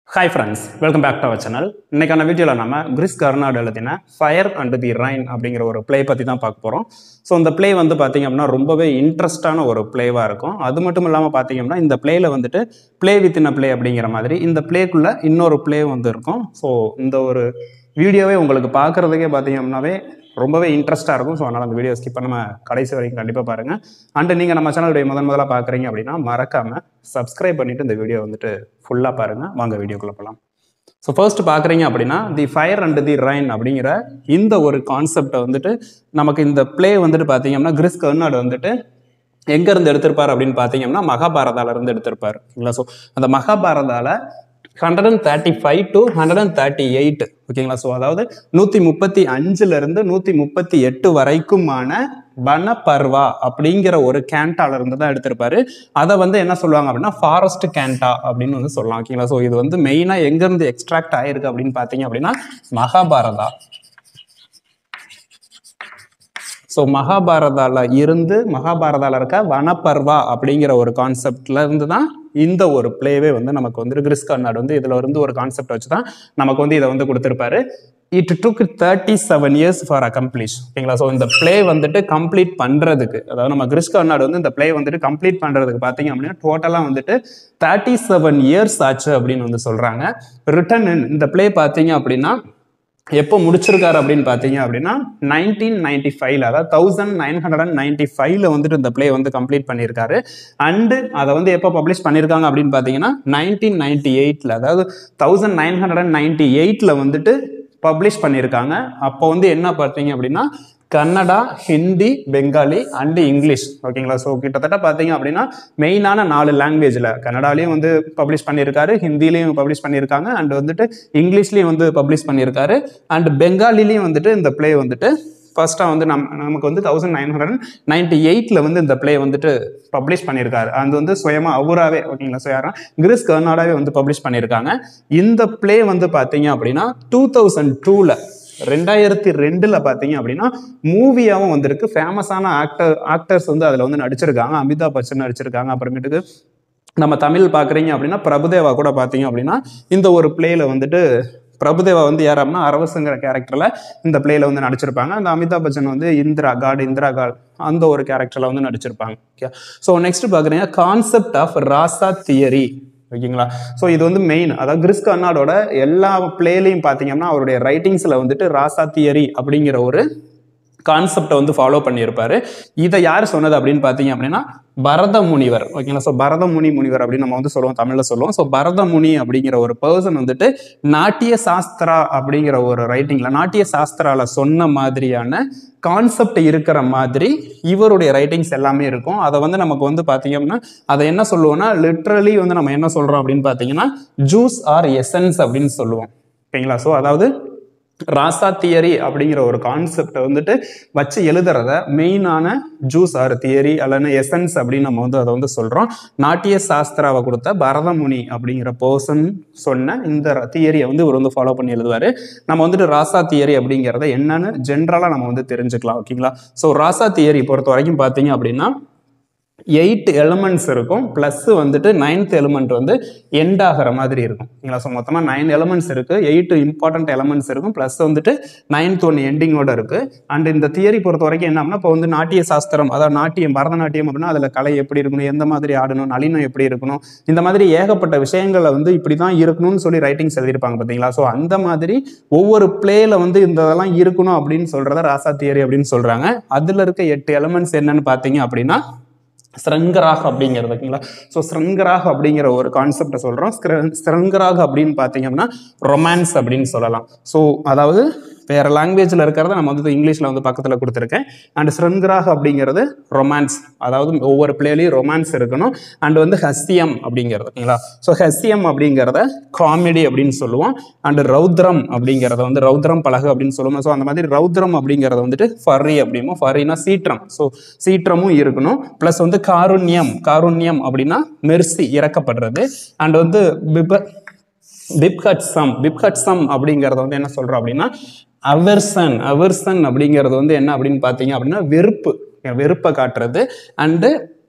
hi friends welcome back to our channel இன்னைக்கான வீடியோவில் நம்ம கிறிஸ் கர்னாட் எழுதின ஃபயர் அண்ட் தி ரைன் அப்படிங்கிற ஒரு ப்ளே பற்றி தான் பார்க்க போகிறோம் ஸோ இந்த ப்ளே வந்து பார்த்தீங்க அப்படின்னா ரொம்பவே இன்ட்ரெஸ்டான ஒரு ப்ளேவாக இருக்கும் அது மட்டும் இல்லாமல் பார்த்தீங்கன்னா இந்த ப்ளேயில் வந்துட்டு ப்ளே வித்தின் ப்ளே அப்படிங்கிற மாதிரி இந்த ப்ளேக்குள்ளே இன்னொரு ப்ளே வந்து இருக்கும் ஸோ இந்த ஒரு வீடியோவே உங்களுக்கு பார்க்குறதுக்கே பார்த்தீங்க அப்படின்னாவே ரொம்பவே இன்ட்ரெஸ்ட்டாக இருக்கும் ஸோ அதனால் அந்த வீடியோ ஸ்கிப் பண்ணாம கடைசி வரைக்கும் கண்டிப்பாக பாருங்கள் அண்டு நீங்கள் நம்ம சேனலுடைய முதன் முதலாக பார்க்குறீங்க அப்படின்னா மறக்காமல் சப்ஸ்கிரைப் பண்ணிவிட்டு இந்த வீடியோ வந்துட்டு ஃபுல்லாக பாருங்கள் வாங்க வீடியோக்குள்ளே போகலாம் ஸோ ஃபர்ஸ்ட் பார்க்குறீங்க அப்படின்னா the fire and the rain அப்படிங்கிற இந்த ஒரு கான்செப்டை வந்துட்டு நமக்கு இந்த ப்ளே வந்துட்டு பார்த்தீங்கன்னா கிறிஸ் கர்னாடு வந்துட்டு எங்கேருந்து எடுத்திருப்பார் அப்படின்னு பார்த்தீங்கன்னா மகாபாரதால இருந்து எடுத்திருப்பார் ஓகேங்களா ஸோ அந்த மகாபாரதால hundred and thirty five to hundred and thirty eight ஓகேங்களா ஸோ அதாவது நூற்றி முப்பத்தி அஞ்சுலேருந்து நூற்றி முப்பத்தி எட்டு வரைக்குமான வனப்பர்வா அப்படிங்கிற ஒரு கேண்டால இருந்து தான் எடுத்திருப்பாரு அதை வந்து என்ன சொல்லுவாங்க அப்படின்னா ஃபாரஸ்ட் கேண்டா அப்படின்னு வந்து சொல்லலாம் ஓகேங்களா ஸோ இது வந்து மெயினாக எங்கேருந்து எக்ஸ்ட்ராக்ட் ஆயிருக்கு அப்படின்னு பார்த்தீங்க அப்படின்னா மகாபாரதா ஸோ மகாபாரதால இருந்து மகாபாரதால இருக்க வனப்பர்வா அப்படிங்கிற ஒரு கான்செப்ட்ல இருந்து தான் இந்த ஒரு பிளேவே வந்து நமக்கு வந்து கிறிஸ் கர்னாட் வந்து இதுல இருந்து ஒரு கான்செப்ட் வச்சு தான் நமக்கு வந்து இதை வந்து கொடுத்துருப்பாரு it took thirty seven years for accomplish ஓகேங்களா ஸோ இந்த பிளே வந்துட்டு கம்ப்ளீட் பண்றதுக்கு அதாவது நம்ம கிறிஸ் கர்னாட் வந்து இந்த பிளே வந்துட்டு கம்ப்ளீட் பண்றதுக்கு பார்த்தீங்க அப்படின்னா டோட்டலாக வந்துட்டு தேர்ட்டி செவன் இயர்ஸ் ஆச்சு அப்படின்னு வந்து சொல்றாங்க ரிட்டன் இந்த பிளே பார்த்தீங்க அப்படின்னா எப்போ முடிச்சிருக்காரு அப்படின்னு பார்த்தீங்க அப்படின்னா நைன்டீன் நைன்டி ஃபைவ்ல அதாவது thousand nine hundred and ninety ஃபைவ்ல வந்துட்டு இந்த ப்ளே வந்து கம்ப்ளீட் பண்ணியிருக்காரு அண்டு அதை வந்து எப்போ பப்ளிஷ் பண்ணியிருக்காங்க அப்படின்னு பார்த்தீங்கன்னா நைன்டீன் நைன்டி எயிட்ல அதாவது thousand nine hundred and ninety எயிட்ல வந்துட்டு பப்ளிஷ் பண்ணியிருக்காங்க அப்போ வந்து என்ன பார்த்தீங்க அப்படின்னா கன்னடா ஹிந்தி பெங்காலி அண்டு இங்கிலீஷ் ஓகேங்களா ஸோ கிட்டத்தட்ட பார்த்தீங்க அப்படின்னா மெயினான நாலு லாங்குவேஜில் கன்னடாலையும் வந்து பப்ளிஷ் பண்ணியிருக்காரு ஹிந்திலையும் பப்ளிஷ் பண்ணியிருக்காங்க அண்ட் வந்துட்டு இங்கிலீஷ்லையும் வந்து பப்ளிஷ் பண்ணியிருக்காரு அண்ட் பெங்காலிலையும் வந்துட்டு இந்த ப்ளே வந்துட்டு ஃபர்ஸ்ட்டாக வந்து நம் நமக்கு வந்து தௌசண்ட் நைன் ஹண்ட்ரட் நைன்டி எயிட்டில் வந்து இந்த ப்ளே வந்துட்டு பப்ளிஷ் பண்ணியிருக்காரு அது வந்து சுயமாக அவராகவே ஓகேங்களா ஸோ யாரும் கிறிஸ் கர்னாடாவே வந்து பப்ளிஷ் பண்ணியிருக்காங்க இந்த ப்ளே வந்து பார்த்தீங்க அப்படின்னா டூ தௌசண்ட் டூவில் ரெண்டாயிரத்தி ரெண்டுல பார்த்தீங்க அப்படின்னா மூவியாகவும் வந்திருக்கு ஃபேமஸான ஆக்டர் ஆக்டர்ஸ் வந்து அதில் வந்து நடிச்சிருக்காங்க அமிதாப் பச்சன் நடிச்சிருக்காங்க அப்புறமேட்டுக்கு நம்ம தமிழ் பார்க்குறீங்க அப்படின்னா பிரபுதேவா கூட பார்த்தீங்க அப்படின்னா இந்த ஒரு பிளேல வந்துட்டு பிரபுதேவா வந்து யார் அப்படின்னா அரவசுங்கிற கேரக்டரில் இந்த பிளேல வந்து நடிச்சிருப்பாங்க அந்த அமிதாப் பச்சன் வந்து இந்திரா காட் இந்திரா காட் அந்த ஒரு கேரக்டரில் வந்து நடிச்சிருப்பாங்க ஓகே ஸோ நெக்ஸ்ட் பார்க்குறீங்க கான்செப்ட் ஆஃப் ராசா தியரி ஓகேங்களா ஸோ இது வந்து மெயின் அதாவது கிறிஸ் கர்னாடோட எல்லா பிளேலையும் பார்த்தீங்கன்னா அவருடைய ரைட்டிங்ஸில் வந்துட்டு ராசா தியரி அப்படிங்கிற ஒரு கான்செப்டை வந்து ஃபாலோ பண்ணியிருப்பாரு இதை யார் சொன்னது அப்படின்னு பார்த்தீங்க அப்படின்னா பரத முனிவர் ஓகேங்களா ஸோ பரத முனி முனிவர் அப்படின்னு நம்ம வந்து சொல்லுவோம் தமிழில் சொல்லுவோம் ஸோ பரத முனி அப்படிங்கிற ஒரு பர்சன் வந்துட்டு நாட்டிய சாஸ்திரா அப்படிங்கிற ஒரு ரைட்டிங்கில் நாட்டிய சாஸ்திரால சொன்ன மாதிரியான கான்செப்ட் இருக்கிற மாதிரி இவருடைய ரைட்டிங்ஸ் எல்லாமே இருக்கும் அதை வந்து நமக்கு வந்து பார்த்தீங்க அப்படின்னா அதை என்ன சொல்லுவோம்னா லிட்ரலி வந்து நம்ம என்ன சொல்கிறோம் அப்படின்னு பார்த்தீங்கன்னா ஜூஸ் ஆர் எசன்ஸ் அப்படின்னு சொல்லுவோம் ஓகேங்களா ஸோ அதாவது ராசா தியரி அப்படிங்கிற ஒரு கான்செப்டை வந்துட்டு வச்சு எழுதுறத மெயினான ஜூஸ் ஆர் தியரி அல்லது எசன்ஸ் அப்படின்னு நம்ம வந்து அதை வந்து சொல்கிறோம் நாட்டிய சாஸ்திராவை கொடுத்த பரதமுனி அப்படிங்கிற பர்சன் சொன்ன இந்த தியரியை வந்து இவர் வந்து ஃபாலோ பண்ணி எழுதுவார் நம்ம வந்துட்டு ராசா தியரி அப்படிங்கிறத என்னன்னு ஜென்ரலாக நம்ம வந்து தெரிஞ்சுக்கலாம் ஓகேங்களா ஸோ ராசா தியரி பொறுத்த வரைக்கும் பார்த்தீங்க அப்படின்னா எயிட் எலமெண்ட்ஸ் இருக்கும் ப்ளஸ் வந்துட்டு நைன்த் எலிமெண்ட் வந்து எண்ட் ஆகிற மாதிரி இருக்கும் ஓகேங்களா ஸோ மொத்தமாக நைன் எலமெண்ட்ஸ் இருக்குது எயிட் இம்பார்ட்டன்ட் எலமெண்ட்ஸ் இருக்கும் ப்ளஸ் வந்துட்டு நைன்த் ஒன்று எண்டிங்கோட இருக்குது அண்ட் இந்த தியரி பொறுத்த வரைக்கும் என்ன அப்படின்னா இப்போ வந்து நாட்டிய சாஸ்திரம் அதாவது நாட்டியம் பரதநாட்டியம் அப்படின்னா அதில் கலை எப்படி இருக்கணும் எந்த மாதிரி ஆடணும் நளினம் எப்படி இருக்கணும் இந்த மாதிரி ஏகப்பட்ட விஷயங்களை வந்து இப்படி தான் இருக்கணும்னு சொல்லி ரைட்டிங்ஸ் எழுதியிருப்பாங்க பார்த்தீங்களா ஸோ அந்த மாதிரி ஒவ்வொரு பிளேல வந்து இந்த இதெல்லாம் இருக்கணும் அப்படின்னு சொல்கிறத ராசா தியரி அப்படின்னு சொல்கிறாங்க அதில் இருக்க எட்டு எலமெண்ட்ஸ் என்னன்னு பார்த்தீங்க அப்படின்னா ஸ்ரங்கராக் அப்படிங்கிறது ஓகேங்களா ஸோ ஸ்ரங்கராக் அப்படிங்கிற ஒரு கான்செப்டை சொல்கிறோம் ஸ்ரங்கராக் அப்படின்னு பார்த்தீங்க அப்படின்னா ரொமான்ஸ் அப்படின்னு சொல்லலாம் ஸோ அதாவது வேறு லாங்குவேஜில் இருக்கிறத நம்ம வந்து இங்கிலீஷில் வந்து பக்கத்தில் கொடுத்துருக்கேன் அண்ட் ஸ்ரங்கராக் அப்படிங்கிறது ரொமான்ஸ் அதாவது ஒவ்வொரு பிளேலையும் ரொமான்ஸ் இருக்கணும் அண்ட் வந்து ஹஸ்தியம் அப்படிங்கிறது ஓகேங்களா ஸோ ஹஸ்தியம் அப்படிங்கிறத காமெடி அப்படின்னு சொல்லுவோம் அண்ட் ரௌத்ரம் அப்படிங்கிறத வந்து ரௌத்ரம் பழகு அப்படின்னு சொல்லுவோம் ஸோ அந்த மாதிரி ரௌத்ரம் அப்படிங்கிறத வந்துட்டு ஃபர்ரி அப்படிமோ ஃபர்ரினா சீற்றம் ஸோ சீற்றமும் இருக்கணும் ப்ளஸ் வந்து காருண்யம் காருண்யம் அப்படின்னா மெர்சி இறக்கப்படுறது அண்ட் வந்து பிப பிப்ஹட்சம் பிப்ஹட்சம் அப்படிங்கிறத வந்து என்ன சொல்கிறோம் அப்படின்னா அவர்சன் அவர்சன் அப்படிங்கிறது வந்து என்ன அப்படின்னு பார்த்தீங்க அப்படின்னா வெறுப்பு வெறுப்பை காட்டுறது அண்டு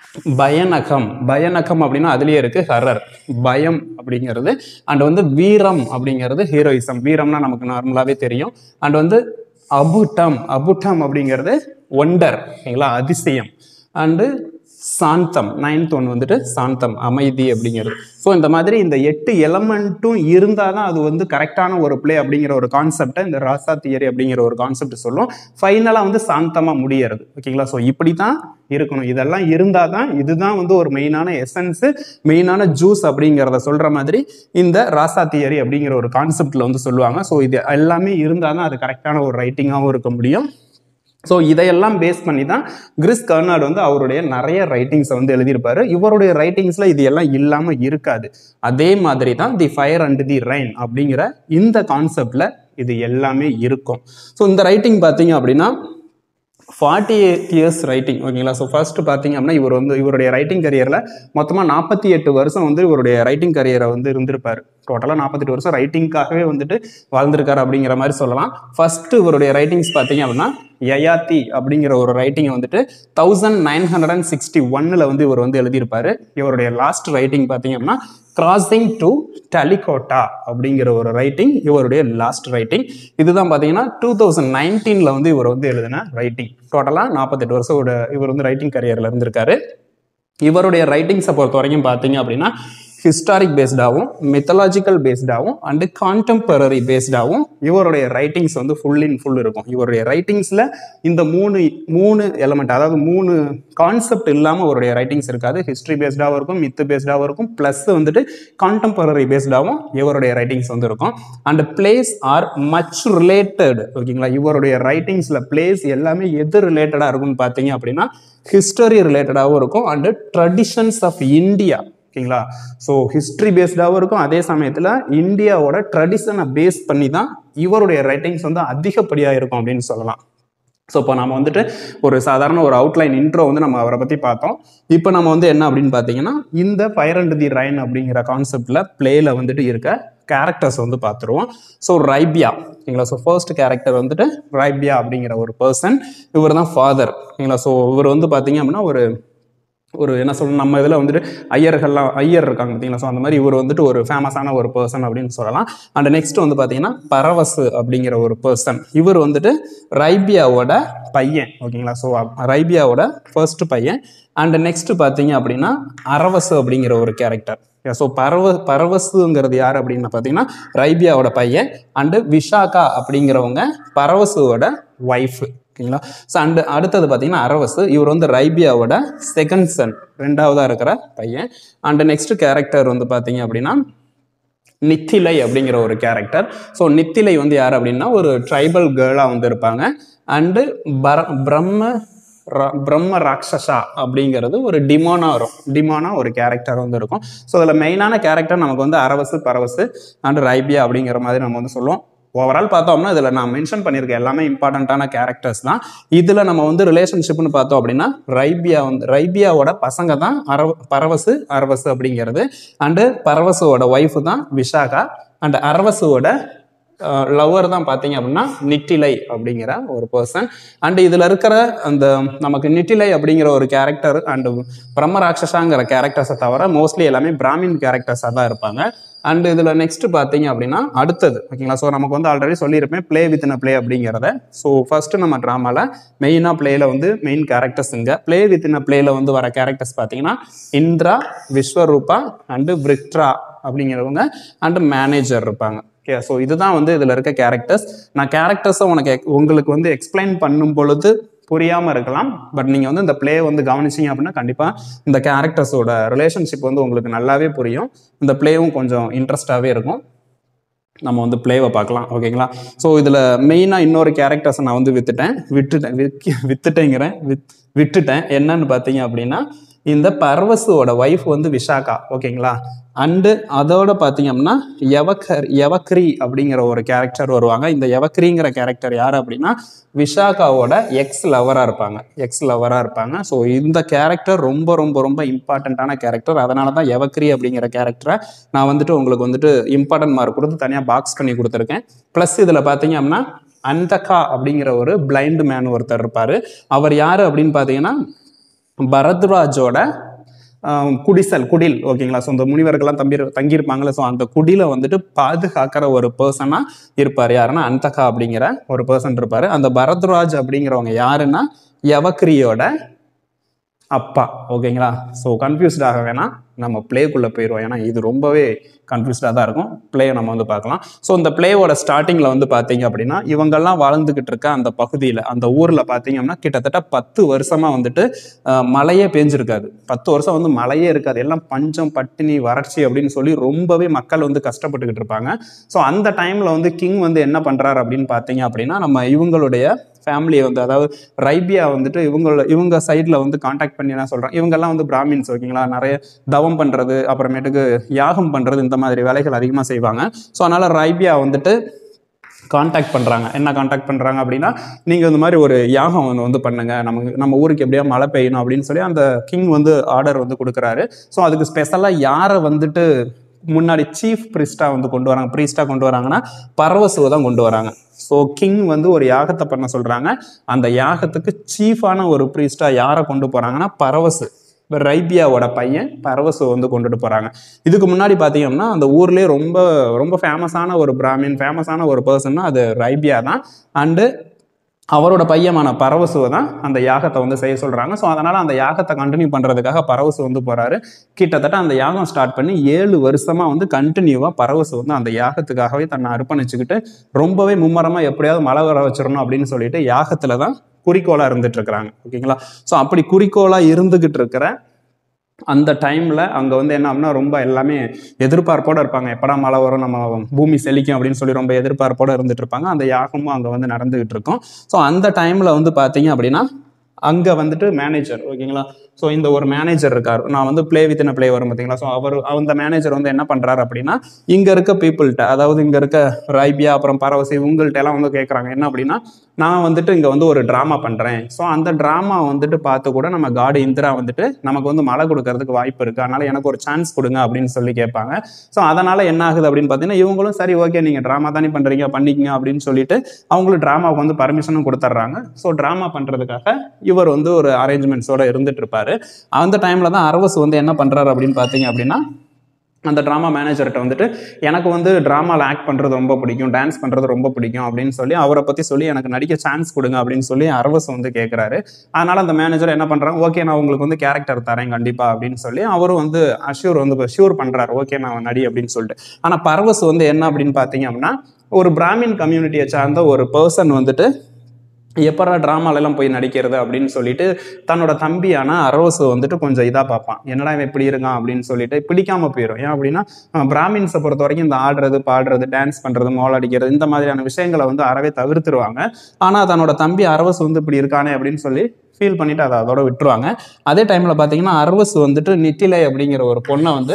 பயநகம் பயநகம் அப்படின்னா அதுலயே இருக்கு ஹரர் பயம் அப்படிங்கிறது அண்ட் வந்து வீரம் அப்படிங்கிறது ஹீரோயிசம் வீரம்னா நமக்கு நார்மலாவே தெரியும் அண்ட் வந்து அபுட்டம் அபுட்டம் அப்படிங்கிறது ஒண்டர் ஓகேங்களா அதிசயம் அண்டு சாந்தம் நைன்த் ஒன் வந்துட்டு சாந்தம் அமைதி அப்படிங்கிறது ஸோ இந்த மாதிரி இந்த எட்டு எலமெண்ட்டும் இருந்தால் தான் அது வந்து கரெக்டான ஒரு ப்ளே அப்படிங்கிற ஒரு கான்செப்டை இந்த ராசா தியரி அப்படிங்கிற ஒரு கான்செப்ட் சொல்லும் ஃபைனலாக வந்து சாந்தமாக முடியறது ஓகேங்களா ஸோ இப்படி தான் இருக்கணும் இதெல்லாம் இருந்தால் தான் இதுதான் வந்து ஒரு மெயினான எசன்ஸு மெயினான ஜூஸ் அப்படிங்கிறத சொல்கிற மாதிரி இந்த ராசா தியரி அப்படிங்கிற ஒரு கான்செப்டில் வந்து சொல்லுவாங்க ஸோ இது எல்லாமே இருந்தால் தான் அது கரெக்டான ஒரு ரைட்டிங்காகவும் இருக்க முடியும் ஸோ இதையெல்லாம் பேஸ் பண்ணி தான் கிறிஸ் கர்னாட் வந்து அவருடைய நிறைய ரைட்டிங்ஸை வந்து எழுதியிருப்பாரு இவருடைய ரைட்டிங்ஸில் இது எல்லாம் இல்லாமல் இருக்காது அதே மாதிரி தான் the fire and the rain அப்படிங்கிற இந்த கான்செப்டில் இது எல்லாமே இருக்கும் ஸோ இந்த ரைட்டிங் பார்த்தீங்க அப்படின்னா ஃபார்ட்டி எயிட் இயர்ஸ் ரைட்டிங் ஓகேங்களா ஸோ ஃபர்ஸ்ட் பார்த்தீங்க அப்படின்னா இவர் வந்து இவருடைய ரைட்டிங் கரியரில் மொத்தமாக நாற்பத்தி எட்டு வருஷம் வந்து இவருடைய ரைட்டிங் கரியரை வந்து இருந்திருப்பார் டோட்டலாக நாற்பத்தெட்டு வருஷம் ரைட்டிங்காகவே வந்துட்டு வாழ்ந்திருக்காரு அப்படிங்கிற மாதிரி சொல்லலாம் ஃபர்ஸ்ட் இவருடைய ரைட்டிங்ஸ் பார்த்தீங்க அப்படின்னா யயாத்தி அப்படிங்கிற ஒரு ரைட்டிங்கை வந்துட்டு thousand nine hundred and sixty ஒன்னில் வந்து இவர் வந்து எழுதியிருப்பாரு இவருடைய லாஸ்ட் ரைட்டிங் பார்த்தீங்க அப்படின்னா கிராசிங் டு டலிகோட்டா அப்படிங்கிற ஒரு ரைட்டிங் இவருடைய லாஸ்ட் ரைட்டிங் இதுதான் பார்த்தீங்கன்னா டூ தௌசண்ட் நைன்டீனில் வந்து இவர் வந்து எழுதின ரைட்டிங் டோட்டலாக நாற்பத்தெட்டு வருஷம் இவர் வந்து ரைட்டிங் கரியரில் இருந்திருக்காரு இவருடைய ரைட்டிங்ஸை பொறுத்த வரைக்கும் பார்த்தீங்க அப்படின்னா ஹிஸ்டாரிக் பேஸ்டாகவும் மித்தலாஜிக்கல் பேஸ்டாகவும் அண்டு கான்டெம்பரரி பேஸ்டாகவும் இவருடைய ரைட்டிங்ஸ் வந்து ஃபுல் இன் ஃபுல் இருக்கும் இவருடைய ரைட்டிங்ஸில் இந்த மூணு மூணு எலமெண்ட் அதாவது மூணு கான்செப்ட் இல்லாமல் அவருடைய ரைட்டிங்ஸ் இருக்காது ஹிஸ்ட்ரி பேஸ்டாகவும் இருக்கும் மித்து பேஸ்டாகவும் இருக்கும் ப்ளஸ் வந்துட்டு கான்டெம்பரரி பேஸ்டாகவும் இவருடைய ரைட்டிங்ஸ் வந்து இருக்கும் and plays are much related ஓகேங்களா இவருடைய ரைட்டிங்ஸில் பிளேஸ் எல்லாமே எது ரிலேட்டடாக இருக்கும்னு பார்த்தீங்க அப்படின்னா ஹிஸ்டரி ரிலேட்டடாகவும் இருக்கும் அண்டு ட்ரெடிஷன்ஸ் ஆஃப் இந்தியா ஓகேங்களா ஸோ ஹிஸ்ட்ரி பேஸ்டாகவும் இருக்கும் அதே சமயத்தில் இந்தியாவோட ட்ரெடிஷனை பேஸ் பண்ணி தான் இவருடைய ரைட்டிங்ஸ் வந்து அதிகப்படியாக இருக்கும் அப்படின்னு சொல்லலாம் ஸோ இப்போ நம்ம வந்துட்டு ஒரு சாதாரண ஒரு அவுட்லைன் இன்ட்ரோ வந்து நம்ம அவரை பற்றி பார்த்தோம் இப்போ நம்ம வந்து என்ன அப்படின்னு பார்த்தீங்கன்னா இந்த ஃபயர் அண்ட் தி ரைன் அப்படிங்கிற கான்செப்டில் பிளேயில் வந்துட்டு இருக்க கேரக்டர்ஸ் வந்து பார்த்துருவோம் ஸோ ரைபியா ஓகேங்களா ஸோ ஃபர்ஸ்ட் கேரக்டர் வந்துட்டு ரைபியா அப்படிங்கிற ஒரு பர்சன் இவர் தான் ஃபாதர் ஓகேங்களா ஸோ இவர் வந்து பார்த்தீங்க அப்படின்னா ஒரு ஒரு என்ன சொல்லணும் நம்ம இதில் வந்துட்டு ஐயர்கள்லாம் ஐயர் இருக்காங்க பார்த்தீங்களா ஸோ அந்த மாதிரி இவர் வந்துட்டு ஒரு ஃபேமஸான ஒரு பர்சன் அப்படின்னு சொல்லலாம் அண்ட் நெக்ஸ்ட் வந்து பார்த்தீங்கன்னா பரவசு அப்படிங்கிற ஒரு பர்சன் இவர் வந்துட்டு ரைபியாவோட பையன் ஓகேங்களா ஸோ ரைபியாவோட ஃபர்ஸ்ட் பையன் அண்ட் நெக்ஸ்ட் பார்த்தீங்க அப்படின்னா அரவசு அப்படிங்கிற ஒரு கேரக்டர் ஸோ பரவ பரவசுங்கிறது யார் அப்படின்னு பார்த்தீங்கன்னா ரைபியாவோட பையன் அண்டு விஷாகா அப்படிங்கிறவங்க பரவசுவோட ஒய்ஃபு ஓகேங்களா ஸோ அண்டு அடுத்தது பார்த்தீங்கன்னா அரவசு இவர் வந்து ரைபியாவோட செகண்ட் சன் ரெண்டாவதாக இருக்கிற பையன் அண்டு நெக்ஸ்ட் கேரக்டர் வந்து பார்த்தீங்க அப்படின்னா நித்திலை அப்படிங்கிற ஒரு கேரக்டர் ஸோ நித்திலை வந்து யார் அப்படின்னா ஒரு ட்ரைபல் கேர்ளாக வந்து இருப்பாங்க அண்டு பர பிரம்ம ர- பிரம்ம ராட்சசா அப்படிங்கிறது ஒரு டிமோனா வரும் டிமோனா ஒரு கேரக்டர் வந்து இருக்கும் ஸோ அதில் மெயினான கேரக்டர் நமக்கு வந்து அரவசு பரவசு அண்ட் ரைபியா அப்படிங்கிற மாதிரி நம்ம வந்து சொல்லுவோம் ஓவரால் பார்த்தோம்னா இதில் நான் மென்ஷன் பண்ணியிருக்க எல்லாமே இம்பார்ட்டண்ட்டான கேரக்டர்ஸ் தான் இதில் நம்ம வந்து ரிலேஷன்ஷிப்னு பார்த்தோம் அப்படின்னா ரைபியா வந்து ரைபியாவோட பசங்க தான் அரவ பரவசு அரவசு அப்படிங்கிறது அண்டு பரவசுவோட ஒய்ஃபு தான் விஷாகா அண்ட் அரவசுவோட லவ்வர் தான் பார்த்தீங்க அப்படின்னா நிட்டிலை அப்படிங்கிற ஒரு பர்சன் அண்ட் இதில் இருக்கிற அந்த நமக்கு நிட்டிலை அப்படிங்கிற ஒரு கேரக்டர் அண்ட் பிரம்ம ராட்சசாங்கிற கேரக்டர்ஸை தவிர மோஸ்ட்லி எல்லாமே பிராமின் கேரக்டர்ஸாக தான் இருப்பாங்க அண்ட் இதில் நெக்ஸ்ட் பார்த்தீங்க அப்படின்னா அடுத்தது ஓகேங்களா ஸோ நமக்கு வந்து ஆல்ரெடி சொல்லியிருப்பேன் ப்ளே வித் ப்ளே அப்படிங்கிறத ஸோ ஃபர்ஸ்ட் நம்ம ட்ராமாவில் மெயினாக ப்ளேயில் வந்து மெயின் கேரக்டர்ஸுங்க ப்ளே வித் ப்ளேயில் வந்து வர கேரக்டர்ஸ் பார்த்தீங்கன்னா இந்திரா விஸ்வரூபா அண்டு விக்ட்ரா அப்படிங்கிறவங்க அண்டு மேனேஜர் இருப்பாங்க ஓகே ஸோ இதுதான் வந்து இதில் இருக்க கேரக்டர்ஸ் நான் கேரக்டர்ஸை உனக்கு ex- உங்களுக்கு வந்து எக்ஸ்பிளைன் பண்ணும் பொழுது புரியாமல் இருக்கலாம் பட் நீங்கள் வந்து இந்த ப்ளே வந்து கவனிச்சீங்க அப்படின்னா கண்டிப்பாக இந்த கேரக்டர்ஸோட ரிலேஷன்ஷிப் வந்து உங்களுக்கு நல்லாவே புரியும் இந்த ப்ளேவும் கொஞ்சம் இன்ட்ரெஸ்டாகவே இருக்கும் நம்ம வந்து ப்ளேவை பார்க்கலாம் ஓகேங்களா ஸோ இதில் மெயினாக இன்னொரு கேரக்டர்ஸை நான் வந்து வித்துட்டேன் விட்டுட்டேன் விக்கி வித்துட்டேங்கிறேன் வித் விட்டுட்டேன் என்னன்னு பார்த்தீங்க அப்படின்னா இந்த பர்வஸோட ஒய்ஃப் வந்து விஷாகா ஓகேங்களா அண்டு அதோட பார்த்தீங்க அப்படின்னா யவக்கர் யவக்ரி அப்படிங்கிற ஒரு கேரக்டர் வருவாங்க இந்த யவக்ரிங்கிற கேரக்டர் யார் அப்படின்னா விஷாகாவோட எக்ஸ் லவராக இருப்பாங்க எக்ஸ் லவராக இருப்பாங்க ஸோ இந்த கேரக்டர் ரொம்ப ரொம்ப ரொம்ப இம்பார்ட்டண்ட்டான கேரக்டர் அதனால தான் யவக்ரி அப்படிங்கிற கேரக்டரை நான் வந்துட்டு உங்களுக்கு வந்துட்டு இம்பார்ட்டன்ட் மார்க் கொடுத்து தனியாக பாக்ஸ் பண்ணி கொடுத்துருக்கேன் ப்ளஸ் இதில் பார்த்தீங்க அப்படின்னா அந்தகா அப்படிங்கிற ஒரு பிளைண்ட் மேன் ஒருத்தர் இருப்பார் அவர் யார் அப்படின்னு பார்த்தீங்கன்னா பரத்வாஜோட ஆஹ், குடிசல் குடில் ஓகேங்களா ஸோ இந்த முனிவர்கள்லாம் தம்பி தங்கியிருப்பாங்களே ஸோ அந்த குடில வந்துட்டு பாதுகாக்கிற ஒரு பர்சனாக இருப்பார் யாருன்னா அந்தகா அப்படிங்கிற ஒரு பர்சன் இருப்பார் அந்த பரத்வாஜ் அப்படிங்கிறவங்க யாருன்னா யவக்ரியோட அப்பா ஓகேங்களா ஸோ கன்ஃபியூஸ்ட் ஆக வேணாம் நம்ம ப்ளேக்குள்ளே போயிடுவோம் ஏன்னா இது ரொம்பவே கன்ஃபியூஸ்டாக தான் இருக்கும் ப்ளேயை நம்ம வந்து பார்க்கலாம் ஸோ இந்த ப்ளேவோட ஸ்டார்டிங்கில் வந்து பார்த்தீங்க அப்படின்னா இவங்கெல்லாம் வாழ்ந்துக்கிட்டு இருக்க அந்த பகுதியில் அந்த ஊரில் பார்த்தீங்கன்னா கிட்டத்தட்ட பத்து வருஷமாக வந்துட்டு அஹ், மழையே பேஞ்சிருக்காது பத்து வருஷம் வந்து மழையே இருக்காது எல்லாம் பஞ்சம் பட்டினி வறட்சி அப்படின்னு சொல்லி ரொம்பவே மக்கள் வந்து கஷ்டப்பட்டுக்கிட்டு இருப்பாங்க ஸோ அந்த டைமில் வந்து கிங் வந்து என்ன பண்ணுறாரு அப்படின்னு பார்த்தீங்க அப்படின்னா நம்ம இவங்களுடைய ஃபேமிலியை வந்து அதாவது ரைபியா வந்துட்டு இவங்கள இவங்க சைடில் வந்து காண்டாக்ட் பண்ணி என்ன சொல்கிறேன் இவங்கெல்லாம் வந்து பிராமின்ஸ் ஓகேங்களா நிறைய தவம் பண்ணுறது அப்புறமேட்டுக்கு யாகம் பண்ணுறது இந்த மாதிரி வேலைகள் அதிகமாக செய்வாங்க ஸோ அதனால் ரைபியா வந்துட்டு காண்டாக்ட் பண்ணுறாங்க என்ன காண்டாக்ட் பண்ணுறாங்க அப்படின்னா நீங்கள் இந்த மாதிரி ஒரு யாகம் ஒன்று வந்து பண்ணுங்க நமக்கு நம்ம ஊருக்கு எப்படியா மழை பெய்யணும் அப்படின்னு சொல்லி அந்த கிங் வந்து ஆர்டர் வந்து கொடுக்குறாரு ஸோ அதுக்கு ஸ்பெஷலாக யாரை வந்துட்டு முன்னாடி சீஃப் ப்ரீஸ்டாக வந்து கொண்டு வராங்க ப்ரீஸ்டாக கொண்டு வராங்கன்னா பரவசுவை தான் கொண்டு வராங்க ஸோ கிங் வந்து ஒரு யாகத்தை பண்ண சொல்கிறாங்க அந்த யாகத்துக்கு சீஃபான ஒரு ப்ரீஸ்டாக யாரை கொண்டு போகிறாங்கன்னா பரவசு இப்போ ரைபியாவோட பையன் பரவசு வந்து கொண்டுட்டு போகிறாங்க இதுக்கு முன்னாடி பார்த்தீங்கன்னா அந்த ஊர்லேயே ரொம்ப ரொம்ப ஃபேமஸான ஒரு பிராமின் ஃபேமஸான ஒரு பர்சன்னா அது ரைபியா தான் அண்டு அவரோட பையமான பரவசுவை தான் அந்த யாகத்தை வந்து செய்ய சொல்கிறாங்க ஸோ அதனால் அந்த யாகத்தை கண்டினியூ பண்ணுறதுக்காக பரவசு வந்து போகிறாரு கிட்டத்தட்ட அந்த யாகம் ஸ்டார்ட் பண்ணி ஏழு வருஷமாக வந்து கண்டினியூவாக பரவசு வந்து அந்த யாகத்துக்காகவே தன்னை அர்ப்பணிச்சுக்கிட்டு ரொம்பவே மும்மரமாக எப்படியாவது மழை வர வச்சிடணும் அப்படின்னு சொல்லிட்டு யாகத்தில் தான் குறிக்கோளாக இருந்துட்டு இருக்கிறாங்க ஓகேங்களா ஸோ அப்படி குறிக்கோளாக இருந்துகிட்டு இருக்கிற அந்த டைமில் அங்கே வந்து என்ன அப்படின்னா ரொம்ப எல்லாமே எதிர்பார்ப்போடு இருப்பாங்க எப்படா மழை வரும் நம்ம பூமி செழிக்கும் அப்படின்னு சொல்லி ரொம்ப எதிர்பார்ப்போடு இருந்துட்டு இருப்பாங்க அந்த யாகமும் அங்கே வந்து நடந்துகிட்டு இருக்கும் ஸோ அந்த டைமில் வந்து பார்த்தீங்க அப்படின்னா அங்கே வந்துட்டு மேனேஜர் ஓகேங்களா ஸோ இந்த ஒரு மேனேஜர் இருக்கார் நான் வந்து ப்ளே வித்தின் ப்ளே வரும் பார்த்தீங்களா ஸோ அவர் அந்த மேனேஜர் வந்து என்ன பண்ணுறாரு அப்படின்னா இங்கே இருக்க பீப்புள்கிட்ட அதாவது இங்கே இருக்க ரைபியா அப்புறம் பரவசி இவங்கள்ட்ட எல்லாம் வந்து கேட்குறாங்க என்ன அப்படின்னா நான் வந்துட்டு இங்கே வந்து ஒரு ட்ராமா பண்ணுறேன் ஸோ அந்த ட்ராமா வந்துட்டு பார்த்து கூட நம்ம காடு இந்திரா வந்துட்டு நமக்கு வந்து மழை கொடுக்கறதுக்கு வாய்ப்பு இருக்குது அதனால் எனக்கு ஒரு சான்ஸ் கொடுங்க அப்படின்னு சொல்லி கேட்பாங்க ஸோ அதனால் என்ன ஆகுது அப்படின்னு பார்த்தீங்கன்னா இவங்களும் சரி ஓகே நீங்கள் ட்ராமா தானே பண்ணுறீங்க பண்ணிக்கங்க அப்படின்னு சொல்லிட்டு அவங்களும் ட்ராமாவுக்கு வந்து பர்மிஷனும் கொடுத்துட்றாங்க ஸோ ட்ராமா பண்ணுறதுக்காக இவர் வந்து ஒரு அரேஞ்ச்மெண்ட்ஸோட இருந்துட்டு இருப்பாரு அந்த டைமில் தான் அரவஸ் வந்து என்ன பண்ணுறாரு அப்படின்னு பார்த்தீங்க அப்படின்னா அந்த ட்ராமா மேனேஜர்கிட்ட வந்துட்டு எனக்கு வந்து ட்ராமாவில் ஆக்ட் பண்ணுறது ரொம்ப பிடிக்கும் டான்ஸ் பண்ணுறது ரொம்ப பிடிக்கும் அப்படின்னு சொல்லி அவரை பற்றி சொல்லி எனக்கு நடிக்க சான்ஸ் கொடுங்க அப்படின்னு சொல்லி அரவஸ் வந்து கேட்குறாரு அதனால் அந்த மேனேஜர் என்ன பண்ணுறாங்க ஓகே நான் உங்களுக்கு வந்து கேரக்டர் தரேன் கண்டிப்பாக அப்படின்னு சொல்லி அவரும் வந்து அஷ்யூர் வந்து ஷூர் பண்ணுறாரு ஓகே நான் நடி அப்படின்னு சொல்லிட்டு ஆனால் பரவஸ் வந்து என்ன அப்படின்னு பார்த்தீங்க அப்படின்னா ஒரு பிராமின் கம்யூனிட்டியை சார்ந்த ஒரு பர்சன் வந்துட்டு எப்பரா ட்ராமாலெல்லாம் போய் நடிக்கிறது அப்படின்னு சொல்லிட்டு தன்னோட தம்பியான அரவசு வந்துட்டு கொஞ்சம் இதாக பார்ப்பான் என்னடா இவன் இப்படி இருக்கான் அப்படின்னு சொல்லிட்டு பிடிக்காம போயிடும் ஏன் அப்படின்னா அஹ், பிராமின்ஸை பொறுத்த வரைக்கும் இந்த ஆடுறது பாடுறது டான்ஸ் பண்ணுறது மோல் அடிக்கிறது இந்த மாதிரியான விஷயங்களை வந்து அறவே தவிர்த்துருவாங்க ஆனால் தன்னோட தம்பி அரவசு வந்து இப்படி இருக்கானே அப்படின்னு சொல்லி ஃபீல் பண்ணிட்டு அதை அதோட விட்டுருவாங்க அதே டைமில் பார்த்தீங்கன்னா அரவசு வந்துட்டு நித்திலை அப்படிங்கிற ஒரு பொண்ணை வந்து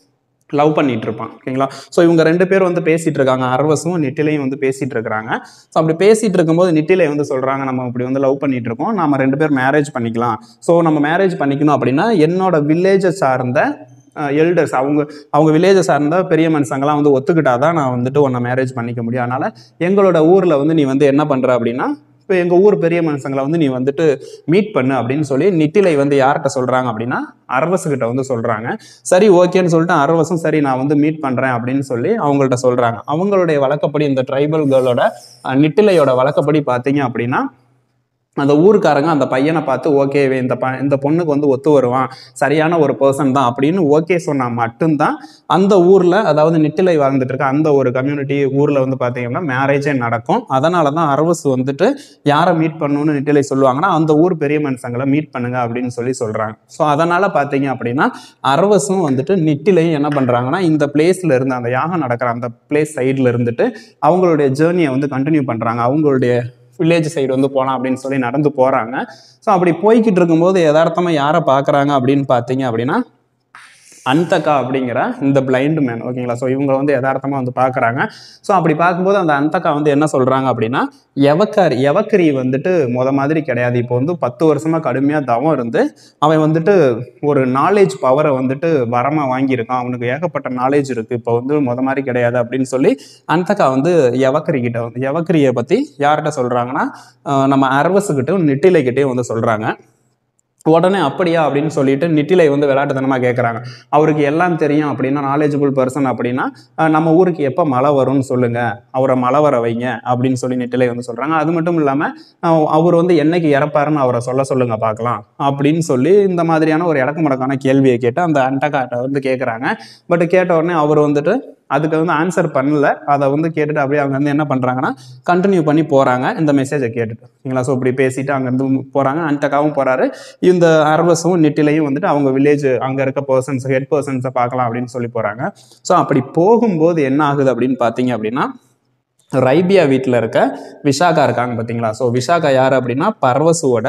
லவ் பண்ணிட்டு இருப்பான் ஓகேங்களா ஸோ இவங்க ரெண்டு பேரும் வந்து பேசிட்டு இருக்காங்க அரவசும் நிட்டிலையும் வந்து பேசிட்டு இருக்கிறாங்க ஸோ அப்படி பேசிட்டு இருக்கும்போது நிட்டிலை வந்து சொல்றாங்க நம்ம இப்படி வந்து லவ் பண்ணிட்டு இருக்கோம் நாம ரெண்டு பேர் மேரேஜ் பண்ணிக்கலாம் ஸோ நம்ம மேரேஜ் பண்ணிக்கணும் அப்படின்னா என்னோட வில்லேஜை சார்ந்த எல்டர்ஸ் அவங்க அவங்க வில்லேஜை சார்ந்த பெரிய மனுஷங்களாம் வந்து ஒத்துக்கிட்டாதான் நான் வந்துட்டு உன்னை மேரேஜ் பண்ணிக்க முடியும் அதனால எங்களோட ஊர்ல வந்து நீ வந்து என்ன பண்ற அப்படின்னா இப்போ எங்கள் ஊர் பெரிய மனுஷங்களை வந்து நீ வந்துட்டு மீட் பண்ணு அப்படின்னு சொல்லி நிட்டிலை வந்து யார்கிட்ட சொல்கிறாங்க அப்படின்னா அரவசுகிட்ட வந்து சொல்கிறாங்க சரி ஓகேன்னு சொல்லிட்டு அரவசும் சரி நான் வந்து மீட் பண்ணுறேன் அப்படின்னு சொல்லி அவங்கள்ட்ட சொல்கிறாங்க அவங்களுடைய வழக்கப்படி இந்த ட்ரைபல் கேர்ளோட நிட்டிலையோட வழக்கப்படி பார்த்தீங்க அப்படின்னா அந்த ஊருக்காரங்க அந்த பையனை பார்த்து ஓகே இந்த ப இந்த பொண்ணுக்கு வந்து ஒத்து வருவான் சரியான ஒரு பர்சன் தான் அப்படின்னு ஓகே சொன்னா மட்டும்தான் அந்த ஊர்ல அதாவது நிட்டிலை வாழ்ந்துட்டு இருக்க அந்த ஒரு கம்யூனிட்டி ஊர்ல வந்து பாத்தீங்கன்னா மேரேஜே நடக்கும் அதனால தான் அரவசு வந்துட்டு யாரை மீட் பண்ணணும்னு நிட்டிலை சொல்லுவாங்கன்னா அந்த ஊர் பெரிய மனுஷங்களை மீட் பண்ணுங்க அப்படின்னு சொல்லி சொல்றாங்க ஸோ அதனால பாத்தீங்க அப்படின்னா அரவசும் வந்துட்டு நிட்டிலையும் என்ன பண்றாங்கன்னா இந்த பிளேஸ்ல இருந்து அந்த யாகம் நடக்கிற அந்த பிளேஸ் சைட்ல இருந்துட்டு அவங்களுடைய ஜேர்னியை வந்து கண்டினியூ பண்றாங்க அவங்களுடைய வில்லேஜ் சைடு வந்து போகலாம் அப்படின்னு சொல்லி நடந்து போகிறாங்க ஸோ அப்படி போய்கிட்டு இருக்கும்போது யதார்த்தமாக யாரை பார்க்குறாங்க அப்படின்னு பார்த்தீங்க அப்படின்னா அந்தகா அப்படிங்கிற இந்த பிளைண்ட் மேன் ஓகேங்களா ஸோ இவங்க வந்து யதார்த்தமாக வந்து பார்க்குறாங்க ஸோ அப்படி பார்க்கும்போது அந்த அந்தகா வந்து என்ன சொல்கிறாங்க அப்படின்னா எவக்காரி எவக்கரி வந்துட்டு முத மாதிரி கிடையாது இப்போ வந்து பத்து வருஷமாக கடுமையாக தவம் இருந்து அவன் வந்துட்டு ஒரு நாலேஜ் பவரை வந்துட்டு வரமாக வாங்கியிருக்கான் அவனுக்கு ஏகப்பட்ட நாலேஜ் இருக்குது இப்போ வந்து முத மாதிரி கிடையாது அப்படின்னு சொல்லி அந்தகா வந்து எவக்கரி கிட்ட வந்து எவக்கரியை பற்றி யார்கிட்ட சொல்கிறாங்கன்னா நம்ம அரவசுக்கிட்டையும் நெட்டிலைக்கிட்டையும் வந்து சொல்கிறாங்க உடனே அப்படியா அப்படின்னு சொல்லிட்டு நிட்டிலை வந்து விளையாட்டுத்தனமா கேட்குறாங்க அவருக்கு எல்லாம் தெரியும் அப்படின்னா நாலேஜபிள் பர்சன் அப்படின்னா அஹ், நம்ம ஊருக்கு எப்போ மழை வரும்னு சொல்லுங்க அவரை மழை வர வைங்க அப்படின்னு சொல்லி நிட்டிலை வந்து சொல்றாங்க அது மட்டும் இல்லாம அஹ், அவர் வந்து என்னைக்கு இறப்பாருன்னு அவரை சொல்ல சொல்லுங்க பார்க்கலாம் அப்படின்னு சொல்லி இந்த மாதிரியான ஒரு இடக்கு முடக்கான கேள்வியை கேட்டு அந்த அண்டகாட்டை வந்து கேட்குறாங்க பட் கேட்ட உடனே அவர் வந்துட்டு அதுக்கு வந்து ஆன்சர் பண்ணல அதை வந்து கேட்டுட்டு அப்படியே அவங்க வந்து என்ன பண்றாங்கன்னா கண்டினியூ பண்ணி போறாங்க இந்த மெசேஜை கேட்டுட்டு ஓகேங்களா ஸோ இப்படி பேசிட்டு அங்கேருந்து போறாங்க அன்டக்காவும் போறாரு இந்த அரவசும் நெட்டிலையும் வந்துட்டு அவங்க வில்லேஜ் அங்க இருக்க பர்சன்ஸ் ஹெட் பர்சன்ஸை பார்க்கலாம் அப்படின்னு சொல்லி போறாங்க ஸோ அப்படி போகும்போது என்ன ஆகுது அப்படின்னு பார்த்தீங்க அப்படின்னா ரைபியா வீட்டில் இருக்க விஷாகா இருக்காங்க பார்த்தீங்களா ஸோ விஷாகா யார் அப்படின்னா பர்வசுவோட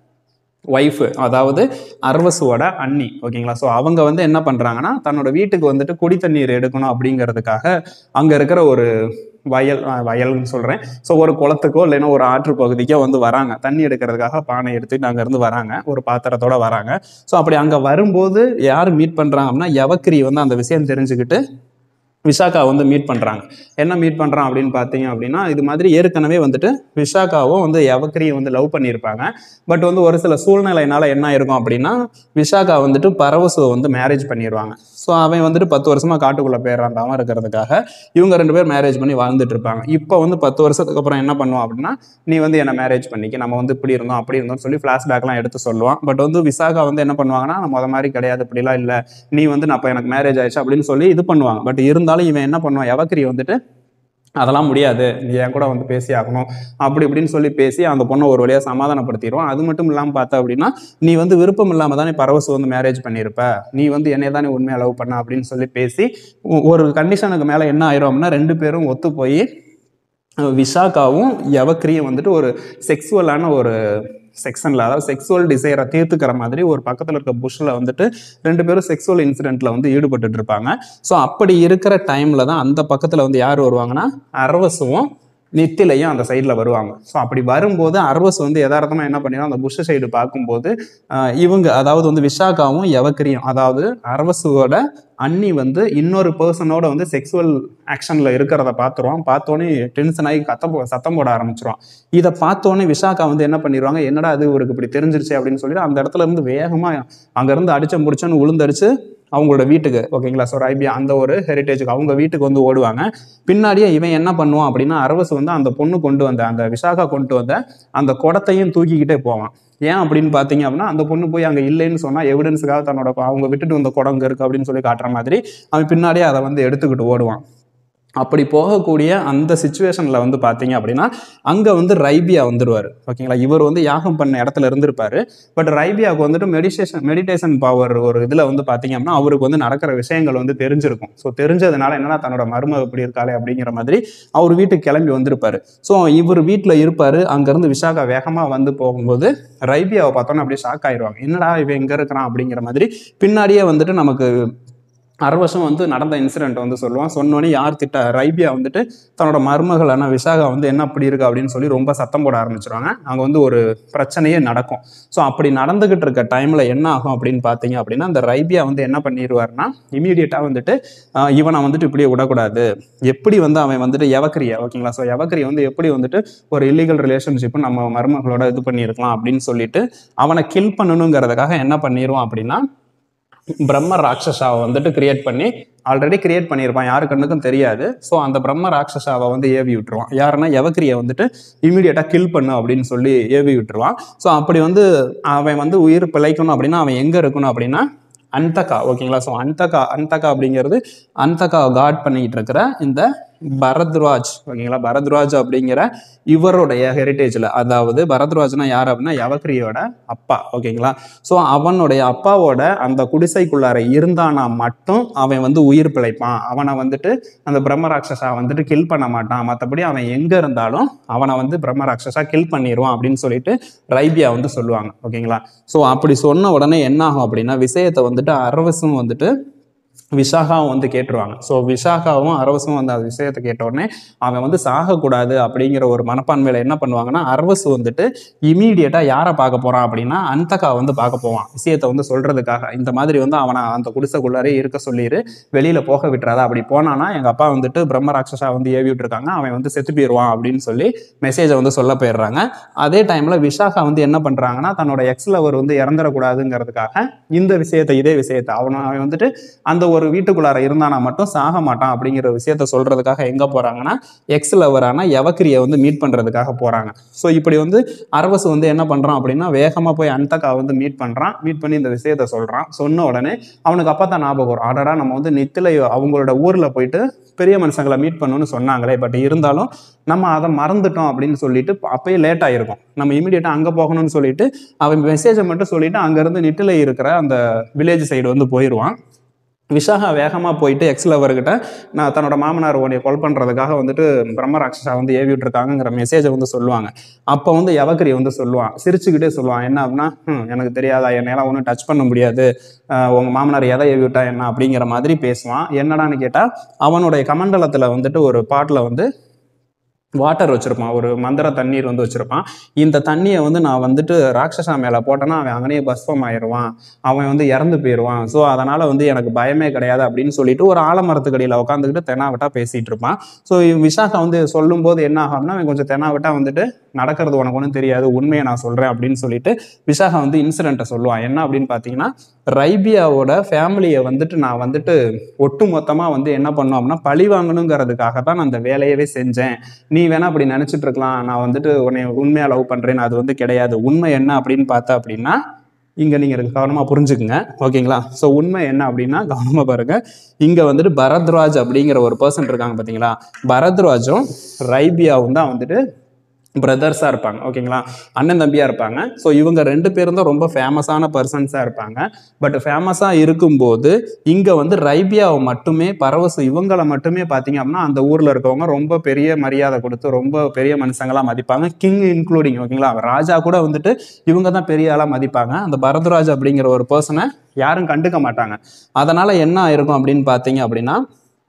ஒய்ஃபு அதாவது அரவசுவோட அண்ணி ஓகேங்களா ஸோ அவங்க வந்து என்ன பண்ணுறாங்கன்னா தன்னோட வீட்டுக்கு வந்துட்டு குடி தண்ணீர் எடுக்கணும் அப்படிங்கிறதுக்காக அங்கே இருக்கிற ஒரு வயல் அஹ், வயல்னு சொல்கிறேன் ஸோ ஒரு குளத்துக்கோ இல்லைன்னா ஒரு ஆற்று பகுதிக்கோ வந்து வராங்க தண்ணி எடுக்கிறதுக்காக பானை எடுத்துட்டு அங்கேருந்து வராங்க ஒரு பாத்திரத்தோட வராங்க ஸோ அப்படி அங்கே வரும்போது யார் மீட் பண்ணுறாங்க அப்படின்னா யவக்கிரி வந்து அந்த விஷயம் தெரிஞ்சுக்கிட்டு விஷாக்கா வந்து மீட் பண்ணுறாங்க என்ன மீட் பண்ணுறான் அப்படின்னு பார்த்தீங்க அப்படின்னா இது மாதிரி ஏற்கனவே வந்துட்டு விஷாக்காவும் வந்து யவக்கிரியும் வந்து லவ் பண்ணியிருப்பாங்க பட் வந்து ஒரு சில சூழ்நிலையினால என்ன இருக்கும் அப்படின்னா விஷாக்கா வந்துட்டு பரவசுவை வந்து மேரேஜ் பண்ணிடுவாங்க ஸோ அவன் வந்துட்டு பத்து வருஷமா காட்டுக்குள்ளே போயிடுறான் தவம் இருக்கிறதுக்காக இவங்க ரெண்டு பேர் மேரேஜ் பண்ணி வாழ்ந்துட்டு இருப்பாங்க இப்போ வந்து பத்து வருஷத்துக்கு அப்புறம் என்ன பண்ணுவான் அப்படின்னா நீ வந்து என்ன மேரேஜ் பண்ணிக்க நம்ம வந்து இப்படி இருந்தோம் அப்படி இருந்தோம் சொல்லி ஃப்ளாஷ்பேக்லாம் எடுத்து சொல்லுவான் பட் வந்து விசாகா வந்து என்ன பண்ணுவாங்கன்னா நான் முத மாதிரி கிடையாது இப்படிலாம் இல்லை நீ வந்து நான் அப்போ எனக்கு மேரேஜ் ஆயிடுச்சு அப்படின்னு சொல்லி இது பண்ணுவாங்க பட் இருந்தாலும் இவன் என்ன பண்ணுவான் எவக்கிரி வந்துட்டு அதெல்லாம் முடியாது நீ என் கூட வந்து பேசி ஆகணும் அப்படி இப்படின்னு சொல்லி பேசி அந்த பொண்ணை ஒரு வழியாக சமாதானப்படுத்திடுவான் அது மட்டும் இல்லாமல் பார்த்தா அப்படின்னா நீ வந்து விருப்பம் இல்லாமல் தானே பரவசு வந்து மேரேஜ் பண்ணியிருப்ப நீ வந்து என்னை தானே உண்மையாக லவ் பண்ண அப்படின்னு சொல்லி பேசி ஒ- ஒரு கண்டிஷனுக்கு மேலே என்ன ஆயிரும் அப்படின்னா ரெண்டு பேரும் ஒத்து போய் விஷாக்காவும் யவக்கிரியும் வந்துட்டு ஒரு செக்ஸுவலான ஒரு செக்ஷனில் அதாவது செக்ஸுவல் டிசைரை தீர்த்துக்கிற மாதிரி ஒரு பக்கத்தில் இருக்க புஷ்ஷில் வந்துட்டு ரெண்டு பேரும் செக்ஸுவல் இன்சிடென்ட்டில் வந்து ஈடுபட்டுட்டு இருப்பாங்க ஸோ அப்படி இருக்கிற டைமில் தான் அந்த பக்கத்தில் வந்து யார் வருவாங்கன்னா அரவசுவும் நித்திலையும் அந்த சைடில் வருவாங்க ஸோ அப்படி வரும்போது அரவஸ் வந்து யதார்த்தமாக என்ன பண்ணிடும் அந்த புஷ் சைடு பார்க்கும்போது ஆஹ் இவங்க அதாவது வந்து விஷாக்காவும் யவக்கிரியும் அதாவது அரவசுவோட அண்ணி வந்து இன்னொரு பர்சனோட வந்து செக்ஸுவல் ஆக்ஷனில் இருக்கிறத பார்த்துருவான் பார்த்தோன்னே டென்ஷன் ஆகி கத்த போ- சத்தம் போட ஆரம்பிச்சிருவான் இதை பார்த்தோன்னே விஷாக்கா வந்து என்ன பண்ணிடுவாங்க என்னடா அது இவருக்கு இப்படி தெரிஞ்சிருச்சு அப்படின்னு சொல்லிட்டு அந்த இடத்துல இருந்து வேகமாக அங்கேருந்து அடிச்ச முடிச்சோன்னு உளுந்தடிச்சு அவங்களோட வீட்டுக்கு ஓகேங்களா ஸோ ஐபியா அந்த ஒரு ஹெரிட்டேஜுக்கு அவங்க வீட்டுக்கு வந்து ஓடுவாங்க பின்னாடியே இவன் என்ன பண்ணுவான் அப்படின்னா அரவசு வந்து அந்த பொண்ணு கொண்டு வந்த அந்த விசாகா கொண்டு வந்த அந்த குடத்தையும் தூக்கிக்கிட்டே போவான் ஏன் அப்படின்னு பார்த்தீங்க அப்படின்னா அந்த பொண்ணு போய் அங்கே இல்லைன்னு சொன்னால் எவிடன்ஸுக்காக தன்னோட அவங்க விட்டுட்டு வந்த குடம் இங்கே இருக்கு அப்படின்னு சொல்லி காட்டுற மாதிரி அவன் பின்னாடியே அதை வந்து எடுத்துக்கிட்டு ஓடுவான் அப்படி போகக்கூடிய அந்த சுச்சுவேஷனில் வந்து பார்த்தீங்க அப்படின்னா அங்கே வந்து ரைபியா வந்துடுவார் ஓகேங்களா இவர் வந்து யாகம் பண்ண இடத்துல இருந்திருப்பாரு பட் ரைபியாவுக்கு வந்துட்டு மெடிடேஷன் மெடிடேஷன் பவர் ஒரு இதில் வந்து பார்த்தீங்க அப்படின்னா அவருக்கு வந்து நடக்கிற விஷயங்கள் வந்து தெரிஞ்சிருக்கும் ஸோ தெரிஞ்சதுனால என்னன்னா தன்னோட மருமக இப்படி இருக்காளே அப்படிங்கிற மாதிரி அவர் வீட்டுக்கு கிளம்பி வந்திருப்பாரு ஸோ இவர் வீட்டில் இருப்பாரு அங்கேருந்து விஷாகா வேகமாக வந்து போகும்போது ரைபியாவை பார்த்தோன்னே அப்படியே ஷாக் ஆயிடுவாங்க என்னடா இவன் எங்கே இருக்கிறான் அப்படிங்கிற மாதிரி பின்னாடியே வந்துட்டு நமக்கு அரை வருஷம் வந்து நடந்த இன்சிடென்ட் வந்து சொல்லுவான் சொன்னோன்னே யார் திட்ட ரைபியா வந்துட்டு தன்னோட மருமகளான விசாகா வந்து என்ன அப்படி இருக்கு அப்படின்னு சொல்லி ரொம்ப சத்தம் போட ஆரம்பிச்சிருவாங்க அங்கே வந்து ஒரு பிரச்சனையே நடக்கும் ஸோ அப்படி நடந்துகிட்டு இருக்க டைம்ல என்ன ஆகும் அப்படின்னு பார்த்தீங்க அப்படின்னா அந்த ரைபியா வந்து என்ன பண்ணிடுவாருன்னா இமீடியட்டாக வந்துட்டு ஆஹ் இவனை வந்துட்டு இப்படியே விடக்கூடாது எப்படி வந்து அவன் வந்துட்டு எவக்கரியா ஓகேங்களா ஸோ எவக்கரியை வந்து எப்படி வந்துட்டு ஒரு இல்லீகல் ரிலேஷன்ஷிப் நம்ம மருமகளோட இது பண்ணியிருக்கலாம் அப்படின்னு சொல்லிட்டு அவனை கில் பண்ணணுங்கிறதுக்காக என்ன பண்ணிடுவான் அப்படின்னா பிரம்ம ராட்சசாவை வந்துட்டு கிரியேட் பண்ணி ஆல்ரெடி கிரியேட் பண்ணியிருப்பான் யாரு கண்ணுக்கும் தெரியாது ஸோ அந்த பிரம்ம ராட்சசாவை வந்து ஏவி விட்டுருவான் யாருன்னா எவக்கிரியை வந்துட்டு இமீடியட்டாக கில் பண்ணு அப்படின்னு சொல்லி ஏவி விட்டுருவான் ஸோ அப்படி வந்து அவன் வந்து உயிர் பிழைக்கணும் அப்படின்னா அவன் எங்கே இருக்கணும் அப்படின்னா அந்தகா ஓகேங்களா ஸோ அந்தகா அந்தகா அப்படிங்கிறது அந்தகா காட் பண்ணிக்கிட்டு இருக்கிற இந்த பரத்வாஜ் ஓகேங்களா பரத்வாஜ் அப்படிங்கிற இவருடைய ஹெரிட்டேஜில் அதாவது பரத்வாஜ்னா யார் அப்படின்னா யவக்ரியோட அப்பா ஓகேங்களா ஸோ அவனுடைய அப்பாவோட அந்த குடிசைக்குள்ளார இருந்தானா மட்டும் அவன் வந்து உயிர் பிழைப்பான் அவனை வந்துட்டு அந்த பிரம்ம ராட்சசா வந்துட்டு கில் பண்ண மாட்டான் மற்றபடி அவன் எங்கே இருந்தாலும் அவனை வந்து பிரம்ம ராட்சசா கில் பண்ணிடுவான் அப்படின்னு சொல்லிட்டு ரைபியா வந்து சொல்லுவாங்க ஓகேங்களா ஸோ அப்படி சொன்ன உடனே என்ன ஆகும் அப்படின்னா விஷயத்தை வந்துட்டு அரவசும் வந்துட்டு விஷாகாவும் வந்து கேட்டுருவாங்க ஸோ விஷாகாவும் அரவசும் வந்து அந்த விஷயத்தை கேட்ட உடனே அவன் வந்து சாகக்கூடாது அப்படிங்கிற ஒரு மனப்பான்மையில என்ன பண்ணுவாங்கன்னா அரவசு வந்துட்டு இமீடியட்டா யாரை பார்க்க போறான் அப்படின்னா அந்தகா வந்து பார்க்க போவான் விஷயத்தை வந்து சொல்றதுக்காக இந்த மாதிரி வந்து அவனை அந்த குடிசைக்குள்ளாரே இருக்க சொல்லிடு வெளியில போக விட்டுறாத அப்படி போனானா எங்க அப்பா வந்துட்டு பிரம்ம ராட்சசா வந்து ஏவி விட்டுருக்காங்க அவன் வந்து செத்து போயிடுவான் அப்படின்னு சொல்லி மெசேஜை வந்து சொல்ல போயிடுறாங்க அதே டைம்ல விஷாகா வந்து என்ன பண்றாங்கன்னா தன்னோட எக்ஸ் லவர் வந்து இறந்துடக்கூடாதுங்கிறதுக்காக இந்த விஷயத்தை இதே விஷயத்தை அவன் அவன் வந்துட்டு அந்த ஒரு வீட்டுக்குள்ளார இருந்தானா மட்டும் சாக மாட்டான் அப்படிங்கிற விஷயத்த சொல்றதுக்காக எங்க போறாங்கன்னா எக்ஸ் லவரான யவக்கிரியை வந்து மீட் பண்றதுக்காக போறாங்க ஸோ இப்படி வந்து அரவசு வந்து என்ன பண்றான் அப்படின்னா வேகமா போய் அந்தக்கா வந்து மீட் பண்றான் மீட் பண்ணி இந்த விஷயத்த சொல்றான் சொன்ன உடனே அவனுக்கு அப்பா தான் ஞாபகம் வரும் ஆடடா நம்ம வந்து நித்தில அவங்களோட ஊர்ல போயிட்டு பெரிய மனுஷங்களை மீட் பண்ணணும்னு சொன்னாங்களே பட் இருந்தாலும் நம்ம அதை மறந்துட்டோம் அப்படின்னு சொல்லிட்டு அப்பயே லேட் ஆயிருக்கும் நம்ம இமீடியட்டா அங்க போகணும்னு சொல்லிட்டு அவன் மெசேஜை மட்டும் சொல்லிட்டு அங்கிருந்து நிட்டில இருக்கிற அந்த வில்லேஜ் சைடு வந்து போயிடுவான் விஷாகா வேகமாக போயிட்டு எக்ஸ் லவர்கிட்ட நான் தன்னோட மாமனார் உன்னை கொல் பண்ணுறதுக்காக வந்துட்டு பிரம்ம ராட்சசா வந்து ஏவி விட்டுருக்காங்கங்கிற மெசேஜை வந்து சொல்லுவாங்க அப்போ வந்து யவக்கரி வந்து சொல்லுவான் சிரிச்சுக்கிட்டே சொல்லுவான் என்ன அப்படின்னா "ஹம், எனக்கு தெரியாதா என்னையெல்லாம் ஒன்றும் டச் பண்ண முடியாது ஆஹ் உங்க மாமனார் எதை ஏவி விட்டா என்ன அப்படிங்கிற மாதிரி பேசுவான் என்னடான்னு கேட்டால் அவனுடைய கமண்டலத்தில் வந்துட்டு ஒரு பாட்டில் வந்து வாட்டர் வச்சிருப்பான் ஒரு மந்திர தண்ணீர் வந்து வச்சிருப்பான் இந்த தண்ணியை வந்து நான் வந்துட்டு ராட்சசா மேல போட்டேன்னா அவன் அங்கனே பஸ்பம் ஆயிடுவான் அவன் வந்து இறந்து போயிடுவான் ஸோ அதனால வந்து எனக்கு பயமே கிடையாது அப்படின்னு சொல்லிட்டு ஒரு ஆலமரத்துக்கடியில் உட்காந்துக்கிட்டு தெனாவட்டா பேசிட்டு இருப்பான் ஸோ விஷாகா வந்து சொல்லும்போது என்ன ஆகும்னா அவன் கொஞ்சம் தெனாவட்டா வந்துட்டு நடக்கிறது உனக்கு ஒன்றும் தெரியாது உண்மையை நான் சொல்றேன் அப்படின்னு சொல்லிட்டு விஷாகா வந்து இன்சிடென்ட்டை சொல்லுவான் என்ன அப்படின்னு பார்த்தீங்கன்னா ரைபியாவோட ஃபேமிலியை வந்துட்டு நான் வந்துட்டு ஒட்டு மொத்தமாக வந்து என்ன பண்ணோம் அப்படின்னா பழி வாங்கணுங்கிறதுக்காக தான் நான் அந்த வேலையவே செஞ்சேன் நீ வேணா அப்படி நினைச்சிட்டு இருக்கலாம் நான் வந்துட்டு உன்னை உண்மையா லவ் பண்றேன் அது வந்து கிடையாது உண்மை என்ன அப்படின்னு பார்த்தா அப்படின்னா இங்க நீங்க கவனமா புரிஞ்சுக்குங்க ஓகேங்களா ஸோ உண்மை என்ன அப்படின்னா கவனமா பாருங்க இங்க வந்துட்டு பரத்ராஜ் அப்படிங்கிற ஒரு பர்சன் இருக்காங்க பாத்தீங்களா பரத்ராஜும் ரைபியாவும் தான் வந்துட்டு பிரதர்ஸாக இருப்பாங்க ஓகேங்களா அண்ணன் தம்பியாக இருப்பாங்க ஸோ இவங்க ரெண்டு பேரும் தான் ரொம்ப ஃபேமஸான பர்சன்ஸாக இருப்பாங்க பட் ஃபேமஸாக இருக்கும்போது இங்கே வந்து ரைபியாவை மட்டுமே பரவசு இவங்களை மட்டுமே பார்த்தீங்க அப்படின்னா அந்த ஊரில் இருக்கவங்க ரொம்ப பெரிய மரியாதை கொடுத்து ரொம்ப பெரிய மனுஷங்களாக மதிப்பாங்க கிங் இன்க்ளூடிங் ஓகேங்களா ராஜா கூட வந்துட்டு இவங்க தான் பெரிய ஆளாக மதிப்பாங்க அந்த பரத்ராஜ் அப்படிங்கிற ஒரு பர்சனை யாரும் கண்டுக்க மாட்டாங்க அதனால என்ன ஆயிருக்கும் அப்படின்னு பார்த்தீங்க அப்படின்னா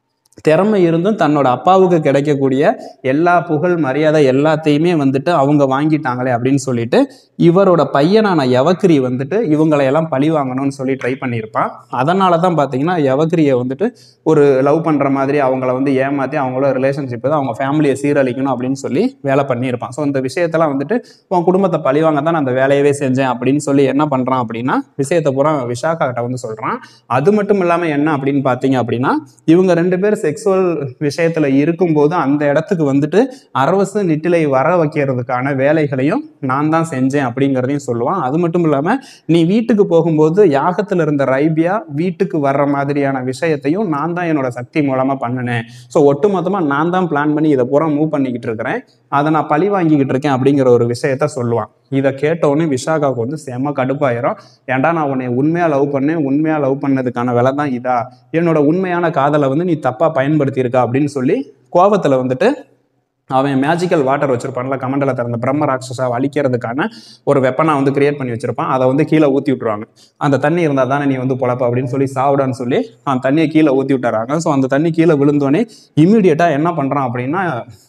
திறமை இருந்தும் தன்னோட அப்பாவுக்கு கிடைக்கக்கூடிய எல்லா புகழ் மரியாதை எல்லாத்தையுமே வந்துட்டு அவங்க வாங்கிட்டாங்களே அப்படின்னு சொல்லிட்டு இவரோட பையனான யவக்கிரி வந்துட்டு இவங்களை எல்லாம் பழி வாங்கணும்னு சொல்லி ட்ரை பண்ணியிருப்பான் அதனால தான் பார்த்தீங்கன்னா யவக்கிரியை வந்துட்டு ஒரு லவ் பண்ணுற மாதிரி அவங்கள வந்து ஏமாற்றி அவங்களோட ரிலேஷன்ஷிப் தான் அவங்க ஃபேமிலியை சீரழிக்கணும் அப்படின்னு சொல்லி வேலை பண்ணியிருப்பான் ஸோ இந்த விஷயத்தெல்லாம் வந்துட்டு உன் குடும்பத்தை பழி வாங்க தான் நான் அந்த வேலையவே செஞ்சேன் அப்படின்னு சொல்லி என்ன பண்ணுறான் அப்படின்னா விஷயத்தை பூரா விஷாகா கிட்ட வந்து சொல்கிறான் அது மட்டும் இல்லாமல் என்ன அப்படின்னு பார்த்தீங்க அப்படின்னா இவங்க ரெண்டு பேர் செக்ஸுவல் விஷயத்துல இருக்கும்போது அந்த இடத்துக்கு வந்துட்டு அரவசு நிட்டிலை வர வைக்கிறதுக்கான வேலைகளையும் நான் தான் செஞ்சேன் அப்படிங்கிறதையும் சொல்லுவான் அது மட்டும் இல்லாம நீ வீட்டுக்கு போகும்போது யாகத்துல இருந்த ரைபியா வீட்டுக்கு வர்ற மாதிரியான விஷயத்தையும் நான் தான் என்னோட சக்தி மூலமா பண்ணினேன் ஸோ ஒட்டுமொத்தமா நான் தான் பிளான் பண்ணி இதை பூரா மூவ் பண்ணிக்கிட்டு இருக்கிறேன் அதை நான் பழி வாங்கிக்கிட்டு இருக்கேன் அப்படிங்கிற ஒரு விஷயத்த சொல்லுவான் இதை கேட்ட உடனே விஷாகாவுக்கு வந்து செம கடுப்பாயிரும் ஏன்டா நான் உன்னை உண்மையா லவ் பண்ணேன் உண்மையா லவ் பண்ணதுக்கான விலை தான் இதா என்னோட உண்மையான காதலை வந்து நீ தப்பா பயன்படுத்தியிருக்க அப்படின்னு சொல்லி கோபத்துல வந்துட்டு அவன் மேஜிக்கல் வாட்டர் வச்சிருப்பான்ல கமண்டலத்தை அந்த பிரம்ம ராட்சசாவை அழிக்கிறதுக்கான ஒரு வெப்பனை வந்து கிரியேட் பண்ணி வச்சிருப்பான் அதை வந்து கீழே ஊற்றி விட்டுருவாங்க அந்த தண்ணி இருந்தால் தானே நீ வந்து பொழப்ப அப்படின்னு சொல்லி சாப்பிடான்னு சொல்லி அந்த தண்ணியை கீழே ஊற்றி விட்டுறாங்க ஸோ அந்த தண்ணி கீழே விழுந்தோடனே இமீடியட்டாக என்ன பண்ணுறான் அப்படின்னா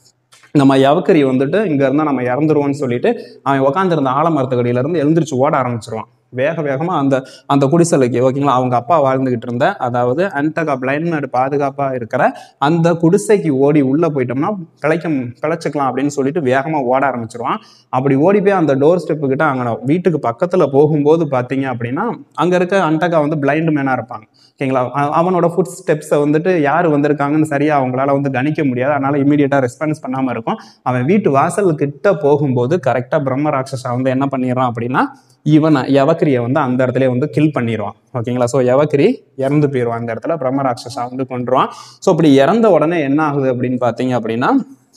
நம்ம யவக்கரி வந்துட்டு இங்க இருந்தா நம்ம இறந்துருவோம்னு சொல்லிட்டு அவன் உட்காந்துருந்த ஆலமரத்துக்கடியில இருந்து எழுந்திரிச்சு ஓட ஆரம்பிச்சிருவான் வேக வேகமா அந்த அந்த குடிசைக்கு ஓகேங்களா அவங்க அப்பா வாழ்ந்துகிட்டு இருந்த அதாவது அன்டகா பிளைண்ட் பாதுகாப்பா இருக்கிற அந்த குடிசைக்கு ஓடி உள்ள போயிட்டோம்னா பிழைக்க பிழைச்சிக்கலாம் அப்படின்னு சொல்லிட்டு வேகமா ஓட ஆரம்பிச்சிருவான் அப்படி ஓடி போய் அந்த டோர் ஸ்டெப்பு கிட்ட அங்க வீட்டுக்கு பக்கத்துல போகும்போது பாத்தீங்க அப்படின்னா அங்க இருக்க அன்டகா வந்து பிளைண்ட் மேனா இருப்பாங்க ஓகேங்களா அ- அவனோட ஃபுட் ஸ்டெப்ஸை வந்துட்டு யார் வந்திருக்காங்கன்னு சரியா அவங்களால வந்து கணிக்க முடியாது அதனால இமீடியட்டா ரெஸ்பான்ஸ் பண்ணாம இருக்கும் அவன் வீட்டு வாசல் கிட்ட போகும்போது கரெக்டா பிரம்ம ராட்சசா வந்து என்ன பண்ணிடுறான் அப்படின்னா இவனை யவக்கிரியை வந்து அந்த இடத்துல வந்து கில் பண்ணிடுவான் ஓகேங்களா ஸோ யவக்கிரி இறந்து போயிடுவான் அந்த இடத்துல பிரம்ம ராட்சசா வந்து கொண்டுருவான் ஸோ அப்படி இறந்த உடனே என்ன ஆகுது அப்படின்னு பார்த்தீங்க அப்படின்னா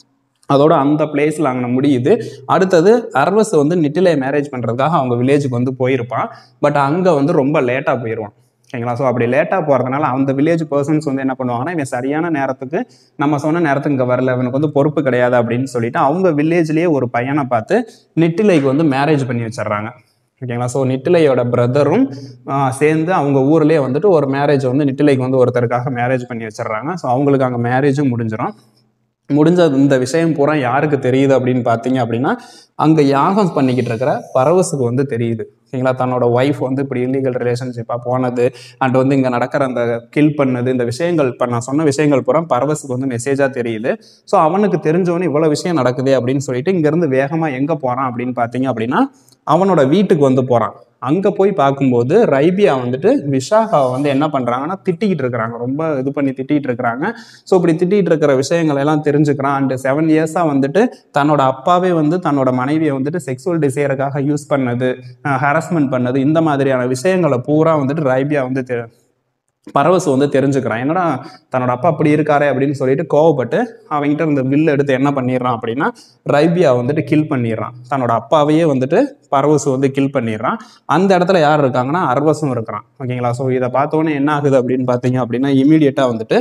அதோட அந்த பிளேஸில் அங்கே முடியுது அடுத்தது அரவஸ் வந்து நிட்டிலே மேரேஜ் பண்ணுறதுக்காக அவங்க வில்லேஜுக்கு வந்து போயிருப்பான் பட் அங்கே வந்து ரொம்ப லேட்டாக போயிடுவான் ஓகேங்களா ஸோ அப்படி லேட்டாக போகிறதுனால அந்த வில்லேஜ் பர்சன்ஸ் வந்து என்ன பண்ணுவாங்கன்னா இவன் சரியான நேரத்துக்கு நம்ம சொன்ன நேரத்துக்கு இங்கே வரல இவனுக்கு வந்து பொறுப்பு கிடையாது அப்படின்னு சொல்லிட்டு அவங்க வில்லேஜ்லேயே ஒரு பையனை பார்த்து நெட்டிலைக்கு வந்து மேரேஜ் பண்ணி வச்சிடுறாங்க ஓகேங்களா ஸோ நிட்டிலையோட பிரதரும் சேர்ந்து அவங்க ஊர்லேயே வந்துட்டு ஒரு மேரேஜ் வந்து நிட்டிலைக்கு வந்து ஒருத்தருக்காக மேரேஜ் பண்ணி வச்சிடுறாங்க ஸோ அவங்களுக்கு அங்கே மேரேஜும் முடிஞ்சிடும் முடிஞ்ச இந்த விஷயம் பூரா யாருக்கு தெரியுது அப்படின்னு பார்த்தீங்க அப்படின்னா அங்கே யாகம் பண்ணிக்கிட்டு இருக்கிற பரவசுக்கு வந்து தெரியுது ஓகேங்களா தன்னோட ஒய்ஃப் வந்து இப்படி இல்லீகல் ரிலேஷன்ஷிப்பாக போனது அண்ட் வந்து இங்கே நடக்கிற அந்த கில் பண்ணது இந்த விஷயங்கள் இப்போ நான் சொன்ன விஷயங்கள் பூரா பரவசுக்கு வந்து மெசேஜாக தெரியுது ஸோ அவனுக்கு தெரிஞ்சவனே இவ்வளோ விஷயம் நடக்குது அப்படின்னு சொல்லிட்டு இங்கேருந்து வேகமாக எங்கே போகிறான் அப்படின்னு பார்த்தீங்க அப்படின்னா அவனோட வீட்டுக்கு வந்து போகிறான் அங்கே போய் பார்க்கும்போது ரைபியா வந்துட்டு விஷாகாவை வந்து என்ன பண்ணுறாங்கன்னா திட்டிக்கிட்டு இருக்கிறாங்க ரொம்ப இது பண்ணி திட்டிகிட்டு இருக்கிறாங்க ஸோ இப்படி திட்டிகிட்டு இருக்கிற விஷயங்கள் எல்லாம் தெரிஞ்சுக்கிறான் அண்ட் செவன் இயர்ஸாக வந்துட்டு தன்னோட அப்பாவே வந்து தன்னோட மனைவியை வந்துட்டு செக்ஸுவல் டிசையருக்காக யூஸ் பண்ணது ஹராஸ்மெண்ட் பண்ணது இந்த மாதிரியான விஷயங்களை பூரா வந்துட்டு ரைபியா வந்து தெ- பரவசு வந்து தெரிஞ்சுக்கிறான் என்னடா தன்னோட அப்பா அப்படி இருக்காரே அப்படின்னு சொல்லிட்டு கோவப்பட்டு அவன்கிட்ட இருந்த வில் எடுத்து என்ன பண்ணிடுறான் அப்படின்னா ரைபியா வந்துட்டு கில் பண்ணிடுறான் தன்னோட அப்பாவையே வந்துட்டு பரவசு வந்து கில் பண்ணிடுறான் அந்த இடத்துல யார் இருக்காங்கன்னா அர்வசும் இருக்கிறான் ஓகேங்களா ஸோ இதை பார்த்தோன்னே என்ன ஆகுது அப்படின்னு பார்த்தீங்க அப்படின்னா இமீடியட்டாக வந்துட்டு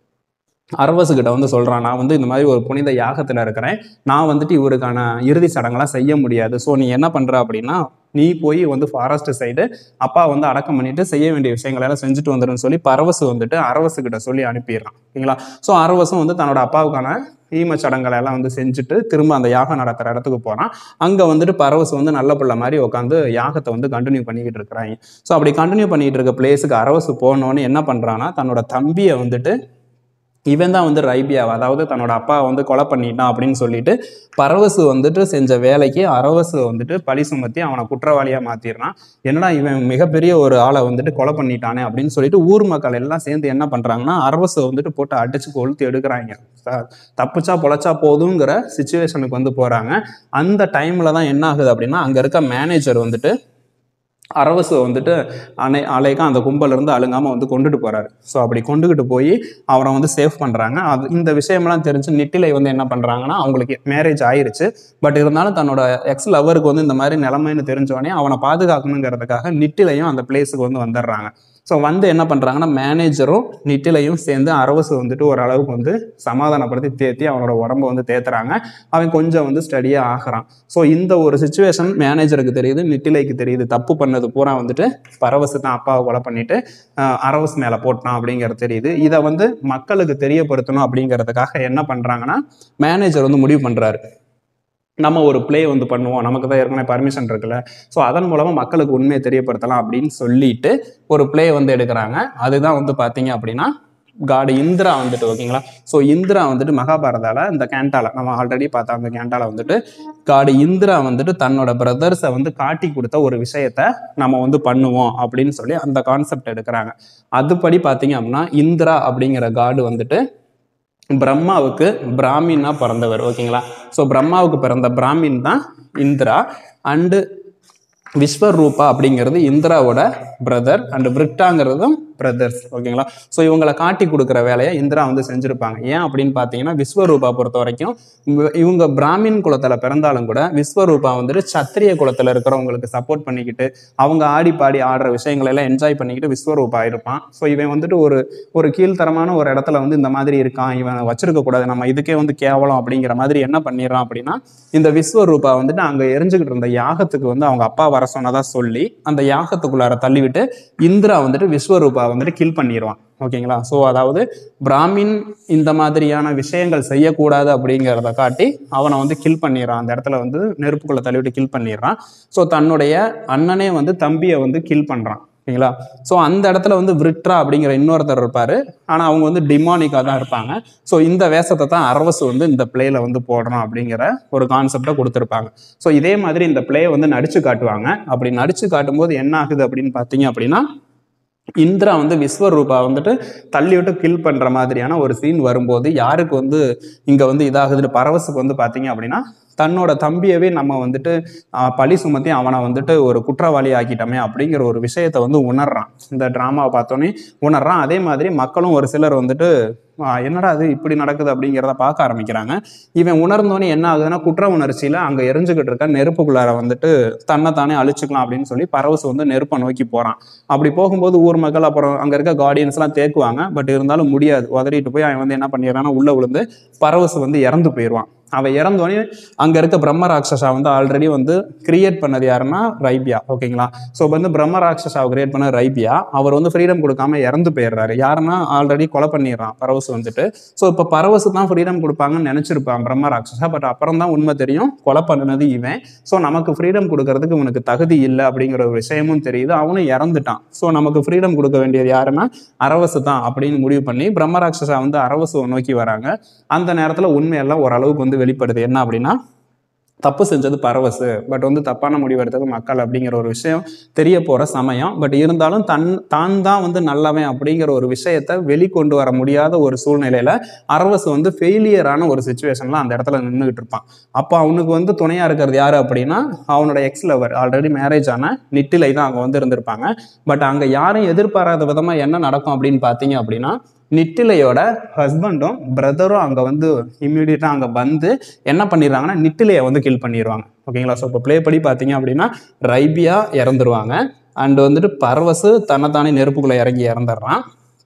அரவசு கிட்ட வந்து சொல்றான் நான் வந்து இந்த மாதிரி ஒரு புனித யாகத்துல இருக்கிறேன் நான் வந்துட்டு இவருக்கான இறுதி சடங்கெல்லாம் செய்ய முடியாது ஸோ நீ என்ன பண்ற அப்படின்னா நீ போய் வந்து ஃபாரஸ்ட் சைடு அப்பா வந்து அடக்கம் பண்ணிட்டு செய்ய வேண்டிய விஷயங்களை எல்லாம் செஞ்சுட்டு வந்துடுன்னு சொல்லி பரவசு வந்துட்டு அரவசு கிட்ட சொல்லி அனுப்பிடுறான் ஓகேங்களா ஸோ அரவசும் வந்து தன்னோட அப்பாவுக்கான ஈம சடங்குகளை எல்லாம் வந்து செஞ்சுட்டு திரும்ப அந்த யாகம் நடக்கிற இடத்துக்கு போறான் அங்க வந்துட்டு பரவசு வந்து நல்ல பிள்ளை மாதிரி உட்காந்து யாகத்தை வந்து கண்டினியூ பண்ணிக்கிட்டு இருக்கிறாங்க ஸோ அப்படி கண்டினியூ பண்ணிட்டு இருக்க பிளேஸுக்கு அரவசு போனோன்னு என்ன பண்றான்னா தன்னோட தம்பியை வந்துட்டு இவன் தான் வந்து ரைபியாவை அதாவது தன்னோட அப்பா வந்து கொலை பண்ணிட்டான் அப்படின்னு சொல்லிட்டு பரவசு வந்துட்டு செஞ்ச வேலைக்கு அரவசு வந்துட்டு பழி சுமத்தி அவனை குற்றவாளியாக மாற்றிடுறான் என்னடா இவன் மிகப்பெரிய ஒரு ஆளை வந்துட்டு கொலை பண்ணிட்டானே அப்படின்னு சொல்லிட்டு ஊர் மக்கள் எல்லாம் சேர்ந்து என்ன பண்ணுறாங்கன்னா அரவசை வந்துட்டு போட்டு அடிச்சு கொளுத்து எடுக்கிறாங்க ச- தப்பிச்சா பொழைச்சா போதுங்கிற சுச்சுவேஷனுக்கு வந்து போகிறாங்க அந்த டைமில் தான் என்ன ஆகுது அப்படின்னா அங்கே இருக்க மேனேஜர் வந்துட்டு அரவசு வந்துட்டு அனை அலைக்கா அந்த கும்பல்ல இருந்து அழுங்காம வந்து கொண்டுட்டு போறாரு ஸோ அப்படி கொண்டுகிட்டு போய் அவரை வந்து சேவ் பண்றாங்க அது இந்த விஷயமெல்லாம் தெரிஞ்சு நிட்டிலை வந்து என்ன பண்றாங்கன்னா அவங்களுக்கு மேரேஜ் ஆயிருச்சு பட் இருந்தாலும் தன்னோட எக்ஸ் லவருக்கு வந்து இந்த மாதிரி நிலைமைன்னு தெரிஞ்சோடனே அவனை பாதுகாக்கணுங்கிறதுக்காக நிட்டிலையும் அந்த பிளேஸுக்கு வந்து வந்துடுறாங்க ஸோ வந்து என்ன பண்ணுறாங்கன்னா மேனேஜரும் நிட்டிலையும் சேர்ந்து அரவசு வந்துட்டு ஓரளவுக்கு வந்து சமாதானப்படுத்தி தேத்தி அவனோட உடம்ப வந்து தேத்துறாங்க அவன் கொஞ்சம் வந்து ஸ்டடியாக ஆகிறான் ஸோ இந்த ஒரு சுச்சுவேஷன் மேனேஜருக்கு தெரியுது நிட்டிலைக்கு தெரியுது தப்பு பண்ணது பூரா வந்துட்டு பரவசு தான் அப்பாவை கொலை பண்ணிட்டு ஆஹ், அரவசு மேலே போட்டான் அப்படிங்கிறது தெரியுது இதை வந்து மக்களுக்கு தெரியப்படுத்தணும் அப்படிங்கிறதுக்காக என்ன பண்ணுறாங்கன்னா மேனேஜர் வந்து முடிவு பண்ணுறாரு நம்ம ஒரு ப்ளே வந்து பண்ணுவோம் நமக்கு தான் ஏற்கனவே பர்மிஷன் இருக்குல்ல ஸோ அதன் மூலமாக மக்களுக்கு உண்மையை தெரியப்படுத்தலாம் அப்படின்னு சொல்லிட்டு ஒரு ப்ளே வந்து எடுக்கிறாங்க அதுதான் வந்து பார்த்தீங்க அப்படின்னா காடு இந்திரா வந்துட்டு ஓகேங்களா ஸோ இந்திரா வந்துட்டு மகாபாரதால இந்த கேண்டால நம்ம ஆல்ரெடி பார்த்த அந்த கேண்டால வந்துட்டு காடு இந்திரா வந்துட்டு தன்னோட பிரதர்ஸை வந்து காட்டி கொடுத்த ஒரு விஷயத்த நம்ம வந்து பண்ணுவோம் அப்படின்னு சொல்லி அந்த கான்செப்ட் எடுக்கிறாங்க அதுபடி பார்த்தீங்க அப்படின்னா இந்திரா அப்படிங்கிற காடு வந்துட்டு பிரம்மாவுக்கு பிராமின்னா பிறந்தவர் ஓகேங்களா ஸோ பிரம்மாவுக்கு பிறந்த பிராமின் தான் இந்திரா அண்டு விஸ்வரூபா அப்படிங்கிறது இந்திராவோட பிரதர் அண்ட் விருட்டாங்கிறதும் பிரதர்ஸ் ஓகேங்களா ஸோ இவங்களை காட்டி கொடுக்குற வேலையை இந்திரா வந்து செஞ்சுருப்பாங்க ஏன் அப்படின்னு பார்த்தீங்கன்னா விஸ்வரூபா பொறுத்த வரைக்கும் இவங்க- இவங்க பிராமின் குலத்தில் பிறந்தாலும் கூட விஸ்வரூபா வந்துட்டு சத்திரிய குலத்தில் இருக்கிறவங்களுக்கு சப்போர்ட் பண்ணிக்கிட்டு அவங்க ஆடி பாடி ஆடுற விஷயங்களை எல்லாம் என்ஜாய் பண்ணிக்கிட்டு விஸ்வரூபா இருப்பான் ஸோ இவன் வந்துட்டு ஒரு ஒரு கீழ்த்தரமான ஒரு இடத்துல வந்து இந்த மாதிரி இருக்கான் இவன் வச்சிருக்க கூடாது நம்ம இதுக்கே வந்து கேவலம் அப்படிங்கிற மாதிரி என்ன பண்ணிடுறான் அப்படின்னா இந்த விஸ்வரூபா வந்துட்டு அங்க எரிஞ்சுக்கிட்டு இருந்த யாகத்துக்கு வந்து அவங்க அப்பா வர சொன்னதா சொல்லி அந்த யாகத்துக்குள்ளார தள்ளிவிட்டு இந்திரா வந்துட்டு விஸ்வரூபா வந்துட்டு கில் பண்ணிடுவான் ஓகேங்களா ஸோ அதாவது பிராமின் இந்த மாதிரியான விஷயங்கள் செய்யக்கூடாது அப்படிங்கிறத காட்டி அவனை வந்து கில் பண்ணிடுறான் அந்த இடத்துல வந்து நெருப்புக்குள்ள தள்ளிவிட்டு கில் பண்ணிடுறான் ஸோ தன்னுடைய அண்ணனே வந்து தம்பியை வந்து கில் பண்றான் ஓகேங்களா ஸோ அந்த இடத்துல வந்து விருட்ரா அப்படிங்கிற இன்னொருத்தர் இருப்பாரு ஆனா அவங்க வந்து டிமானிக்கா தான் இருப்பாங்க ஸோ இந்த வேஷத்தை தான் அரவசு வந்து இந்த பிளேல வந்து போடணும் அப்படிங்கிற ஒரு கான்செப்டை கொடுத்துருப்பாங்க ஸோ இதே மாதிரி இந்த பிளே வந்து நடிச்சு காட்டுவாங்க அப்படி நடிச்சு காட்டும்போது என்ன ஆகுது அப்படின்னு பார்த்தீங்க அப்படின்னா இந்திரா வந்து விஸ்வரூபா வந்துட்டு தள்ளி விட்டு கில் பண்ற மாதிரியான ஒரு சீன் வரும்போது யாருக்கு வந்து இங்க வந்து இதாகுதுன்னு பரவசுக்கு வந்து பாத்தீங்க அப்படின்னா தன்னோட தம்பியவே நம்ம வந்துட்டு ஆஹ், பழி சுமத்தி அவனை வந்துட்டு ஒரு குற்றவாளி ஆக்கிட்டோமே அப்படிங்கிற ஒரு விஷயத்தை வந்து உணர்றான் இந்த டிராமாவை பார்த்தோன்னே உணர்றான் அதே மாதிரி மக்களும் ஒரு சிலர் வந்துட்டு ஆஹ், என்னடா அது இப்படி நடக்குது அப்படிங்கிறத பார்க்க ஆரம்பிக்கிறாங்க இவன் உணர்ந்தோன்னே என்ன ஆகுதுன்னா குற்ற உணர்ச்சியில அங்க எரிஞ்சுக்கிட்டு இருக்க நெருப்புக்குள்ளார வந்துட்டு தன்னைத்தானே அழிச்சுக்கலாம் அப்படின்னு சொல்லி பரவசு வந்து நெருப்பை நோக்கி போறான் அப்படி போகும்போது ஊர் மக்கள் அப்புறம் அங்க இருக்க கார்டியன்ஸ் எல்லாம் தேக்குவாங்க பட் இருந்தாலும் முடியாது உதறிட்டு போய் அவன் வந்து என்ன பண்ணிடுறான்னா உள்ள விழுந்து பரவசு வந்து இறந்து போயிடுவான் அவன் இறந்தோடனே அங்கே இருக்க பிரம்ம ராட்சசா வந்து ஆல்ரெடி வந்து கிரியேட் பண்ணது யாருன்னா ரைபியா ஓகேங்களா ஸோ வந்து பிரம்ம ராட்சசாவை கிரியேட் பண்ண ரைபியா அவர் வந்து ஃப்ரீடம் கொடுக்காம இறந்து போயிடுறாரு யாருன்னா ஆல்ரெடி கொலை பண்ணிடுறான் பரவசு வந்துட்டு ஸோ இப்போ பரவசு தான் ஃப்ரீடம் கொடுப்பாங்கன்னு நினச்சிருப்பான் பிரம்ம ராட்சசா பட் அப்புறம் தான் உண்மை தெரியும் கொலை பண்ணினது இவன் ஸோ நமக்கு ஃப்ரீடம் கொடுக்கறதுக்கு இவனுக்கு தகுதி இல்லை அப்படிங்கிற ஒரு விஷயமும் தெரியுது அவனும் இறந்துட்டான் ஸோ நமக்கு ஃப்ரீடம் கொடுக்க வேண்டியது யாருன்னா அரவசு தான் அப்படின்னு முடிவு பண்ணி பிரம்ம ராட்சசா வந்து அரவசுவை நோக்கி வராங்க அந்த நேரத்தில் உண்மையெல்லாம் ஓரளவுக்கு வந்து வெளிப்படுது என்ன அப்படின்னா தப்பு செஞ்சது பரவசு பட் வந்து தப்பான முடிவு எடுத்தது மக்கள் அப்படிங்கிற ஒரு விஷயம் தெரிய போகிற சமயம் பட் இருந்தாலும் தன் தான் தான் வந்து நல்லவன் அப்படிங்கிற ஒரு விஷயத்த வெளிக்கொண்டு வர முடியாத ஒரு சூழ்நிலையில அரவசு வந்து ஃபெயிலியரான ஒரு சுச்சுவேஷன்ல அந்த இடத்துல நின்றுகிட்டு இருப்பான் அப்போ அவனுக்கு வந்து துணையா இருக்கிறது யாரு அப்படின்னா அவனோட எக்ஸ் லவர் ஆல்ரெடி மேரேஜ் ஆன நிட்டிலை தான் அங்கே வந்து இருந்திருப்பாங்க பட் அங்கே யாரும் எதிர்பாராத விதமாக என்ன நடக்கும் அப்படின்னு பார்த்தீங்க அப்படின்னா நிட்டிலையோட ஹஸ்பண்டும் பிரதரும் அங்கே வந்து இம்மிடியட்டாக அங்கே வந்து என்ன பண்ணிடுறாங்கன்னா நிட்டிலையை வந்து கில் பண்ணிடுவாங்க ஓகேங்களா ஸோ இப்போ ப்ளே படி பார்த்தீங்க அப்படின்னா ரைபியா இறந்துருவாங்க அண்ட் வந்துட்டு பரவசு தன்னைத்தானே நெருப்புக்குள்ளே இறங்கி இறந்துடுறான்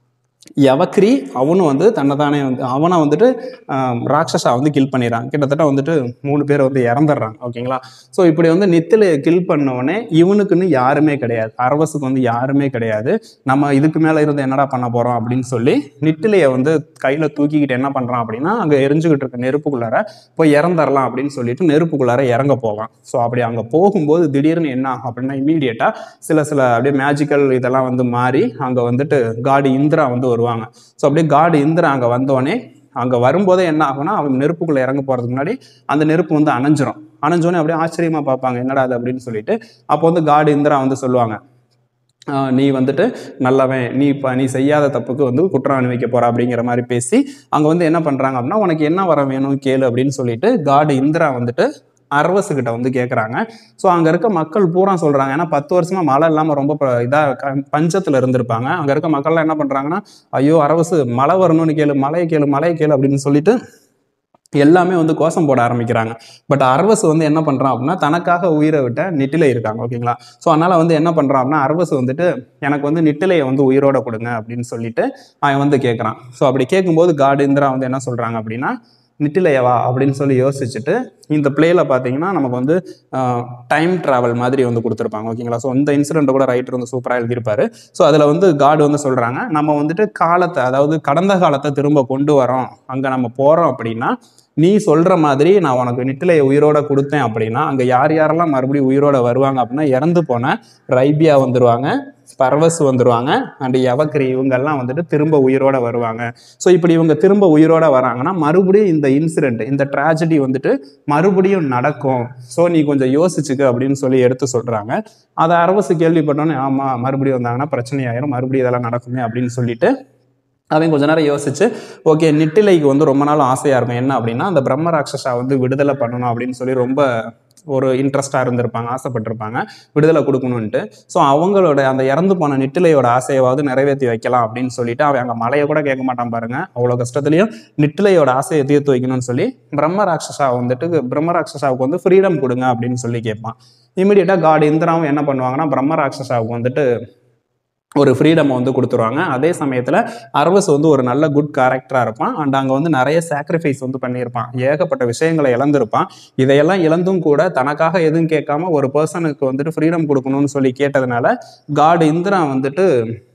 யவக்ரி அவனும் வந்து தன்னைத்தானே வந்து அவனை வந்துட்டு ஆம், ராட்சசா வந்து கில் பண்ணிடுறான் கிட்டத்தட்ட வந்துட்டு மூணு பேர் வந்து இறந்துடுறாங்க ஓகேங்களா ஸோ இப்படி வந்து நித்திலையை கில் பண்ணவொடனே இவனுக்குன்னு யாருமே கிடையாது அரவசுக்கு வந்து யாருமே கிடையாது நம்ம இதுக்கு மேலே இருந்து என்னடா பண்ண போகிறோம் அப்படின்னு சொல்லி நித்திலையை வந்து கையில் தூக்கிக்கிட்டு என்ன பண்ணுறான் அப்படின்னா அங்கே எரிஞ்சுக்கிட்டு இருக்க நெருப்புக்குள்ளார போய் இறந்துடலாம் அப்படின்னு சொல்லிட்டு நெருப்புக்குள்ளார இறங்க போவான் ஸோ அப்படி அங்கே போகும்போது திடீர்னு என்ன ஆகும் அப்படின்னா இமீடியட்டாக சில சில அப்படியே மேஜிக்கல் இதெல்லாம் வந்து மாறி அங்கே வந்துட்டு காடு இந்திரா வந்து வருவாங்க ஸோ அப்படியே காடு இந்திரா அங்கே வந்தோடனே அங்கே வரும்போதே என்ன ஆகும்னா அவன் நெருப்புக்குள்ளே இறங்க போகிறதுக்கு முன்னாடி அந்த நெருப்பு வந்து அணைஞ்சிரும் அணைஞ்சோடனே அப்படியே ஆச்சரியமாக பார்ப்பாங்க என்னடா அது அப்படின்னு சொல்லிட்டு அப்போ வந்து காடு இந்திரா வந்து சொல்லுவாங்க ஆஹ் நீ வந்துட்டு நல்லவன் நீ இப்போ நீ செய்யாத தப்புக்கு வந்து குற்றம் அனுபவிக்க போற அப்படிங்கிற மாதிரி பேசி அங்கே வந்து என்ன பண்ணுறாங்க அப்படின்னா உனக்கு என்ன வர வேணும் கேளு அப்படின்னு சொல்லிட்டு காடு இந்திரா வந்துட்டு அரவசு கிட்ட வந்து கேட்குறாங்க ஸோ அங்கே இருக்க மக்கள் பூரா சொல்கிறாங்க ஏன்னா பத்து வருஷமா மழை இல்லாமல் ரொம்ப இதாக பஞ்சத்தில் இருந்திருப்பாங்க அங்கே இருக்க மக்கள்லாம் என்ன பண்ணுறாங்கன்னா ஐயோ அரவசு மழை வரணும்னு கேளு மழையை கேளு மழையை கேளு அப்படின்னு சொல்லிட்டு எல்லாமே வந்து கோஷம் போட ஆரம்பிக்கிறாங்க பட் அரவசு வந்து என்ன பண்ணுறான் அப்படின்னா தனக்காக உயிரை விட்ட நிட்டிலை இருக்காங்க ஓகேங்களா ஸோ அதனால் வந்து என்ன பண்ணுறான் அப்படின்னா அரவசு வந்துட்டு எனக்கு வந்து நிட்டிலையை வந்து உயிரோட கொடுங்க அப்படின்னு சொல்லிட்டு அவன் வந்து கேட்குறான் ஸோ அப்படி கேட்கும்போது காடு இந்திரா வந்து என்ன சொல்கிறாங்க அப்படின்னா நிட்டிலையவா அப்படின்னு சொல்லி யோசிச்சுட்டு இந்த பிளேல பார்த்தீங்கன்னா நமக்கு வந்து டைம் டிராவல் மாதிரி வந்து கொடுத்துருப்பாங்க ஓகேங்களா ஸோ இந்த இன்சிடென்ட் கூட ரைட்டர் வந்து சூப்பராக எழுதியிருப்பாரு ஸோ அதில் வந்து காடு வந்து சொல்கிறாங்க நம்ம வந்துட்டு காலத்தை அதாவது கடந்த காலத்தை திரும்ப கொண்டு வரோம் அங்கே நம்ம போகிறோம் அப்படின்னா நீ சொல்கிற மாதிரி நான் உனக்கு நிட்டிலையை உயிரோட கொடுத்தேன் அப்படின்னா அங்கே யார் யாரெல்லாம் மறுபடியும் உயிரோட வருவாங்க அப்படின்னா இறந்து போன ரைபியா வந்துருவாங்க பரவஸ் வந்துருவாங்க அண்ட் யவக்ரி இவங்கெல்லாம் வந்துட்டு திரும்ப உயிரோட வருவாங்க ஸோ இப்படி இவங்க திரும்ப உயிரோட வராங்கன்னா மறுபடியும் இந்த இன்சிடென்ட் இந்த ட்ராஜடி வந்துட்டு மறுபடியும் நடக்கும் ஸோ நீ கொஞ்சம் யோசிச்சுக்க அப்படின்னு சொல்லி எடுத்து சொல்றாங்க அதை அரவசு கேள்விப்பட்டோன்னே ஆமா மறுபடியும் வந்தாங்கன்னா பிரச்சனை ஆயிரும் மறுபடியும் இதெல்லாம் நடக்குமே அப்படின்னு சொல்லிட்டு அவன் கொஞ்ச நேரம் யோசிச்சு ஓகே நிட்டிலைக்கு வந்து ரொம்ப நாள் ஆசையா இருக்கும் என்ன அப்படின்னா அந்த பிரம்ம ராட்சஸா வந்து விடுதலை பண்ணணும் அப்படின்னு சொல்லி ரொம்ப ஒரு இன்ட்ரெஸ்டாக இருந்திருப்பாங்க ஆசைப்பட்டிருப்பாங்க விடுதலை கொடுக்கணுன்ட்டு ஸோ அவங்களோட அந்த இறந்து போன நிட்டிலையோட ஆசையாவது நிறைவேற்றி வைக்கலாம் அப்படின்னு சொல்லிட்டு அவன் அங்கே மலையை கூட கேட்க மாட்டான் பாருங்க அவ்வளோ கஷ்டத்துலையும் நிட்டிலையோட ஆசையை தீர்த்து வைக்கணும்னு சொல்லி பிரம்ம ராட்சஸா வந்துட்டு பிரம்ம ராட்சஸாவுக்கு வந்து ஃப்ரீடம் கொடுங்க அப்படின்னு சொல்லி கேட்பான் இமீடியட்டாக காட் இந்திராவும் என்ன பண்ணுவாங்கன்னா பிரம்ம ராட்சஸாவுக்கு வந்துட்டு ஒரு ஃப்ரீடம் வந்து கொடுத்துருவாங்க அதே சமயத்தில் அரவஸ் வந்து ஒரு நல்ல குட் கேரக்டராக இருப்பான் அண்ட் அங்கே வந்து நிறைய சாக்ரிஃபைஸ் வந்து பண்ணியிருப்பான் ஏகப்பட்ட விஷயங்களை இழந்திருப்பான் இதையெல்லாம் இழந்தும் கூட தனக்காக எதுவும் கேட்காம ஒரு பர்சனுக்கு வந்துட்டு ஃப்ரீடம் கொடுக்கணும்னு சொல்லி கேட்டதுனால காட் இந்திரா வந்துட்டு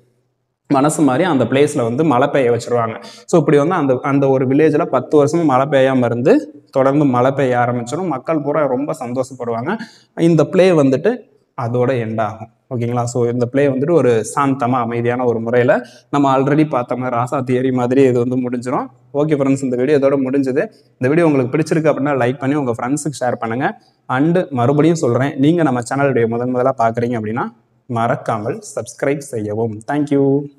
மனசு மாதிரி அந்த பிளேஸில் வந்து மழை பெய்ய வச்சிருவாங்க ஸோ இப்படி வந்து அந்த அந்த ஒரு வில்லேஜில் பத்து வருஷமும் மழை பெய்யாமல் இருந்து தொடர்ந்து மழை பெய்ய ஆரம்பிச்சிடும் மக்கள் பூரா ரொம்ப சந்தோஷப்படுவாங்க இந்த ப்ளே வந்துட்டு அதோட எண்ட் ஆகும் ஓகேங்களா ஸோ இந்த ப்ளே வந்துட்டு ஒரு சாந்தமாக அமைதியான ஒரு முறையில் நம்ம ஆல்ரெடி பார்த்த மாதிரி ராசா தியரி மாதிரி இது வந்து முடிஞ்சிடும் ஓகே ஃப்ரெண்ட்ஸ் இந்த வீடியோ இதோட முடிஞ்சது இந்த வீடியோ உங்களுக்கு பிடிச்சிருக்கு அப்படின்னா லைக் பண்ணி உங்கள் ஃப்ரெண்ட்ஸுக்கு ஷேர் பண்ணுங்கள் அண்டு மறுபடியும் சொல்கிறேன் நீங்கள் நம்ம சேனலுடைய முதன் முதலாக பார்க்குறீங்க அப்படின்னா மறக்காமல் சப்ஸ்கிரைப் செய்யவும் தேங்க்யூ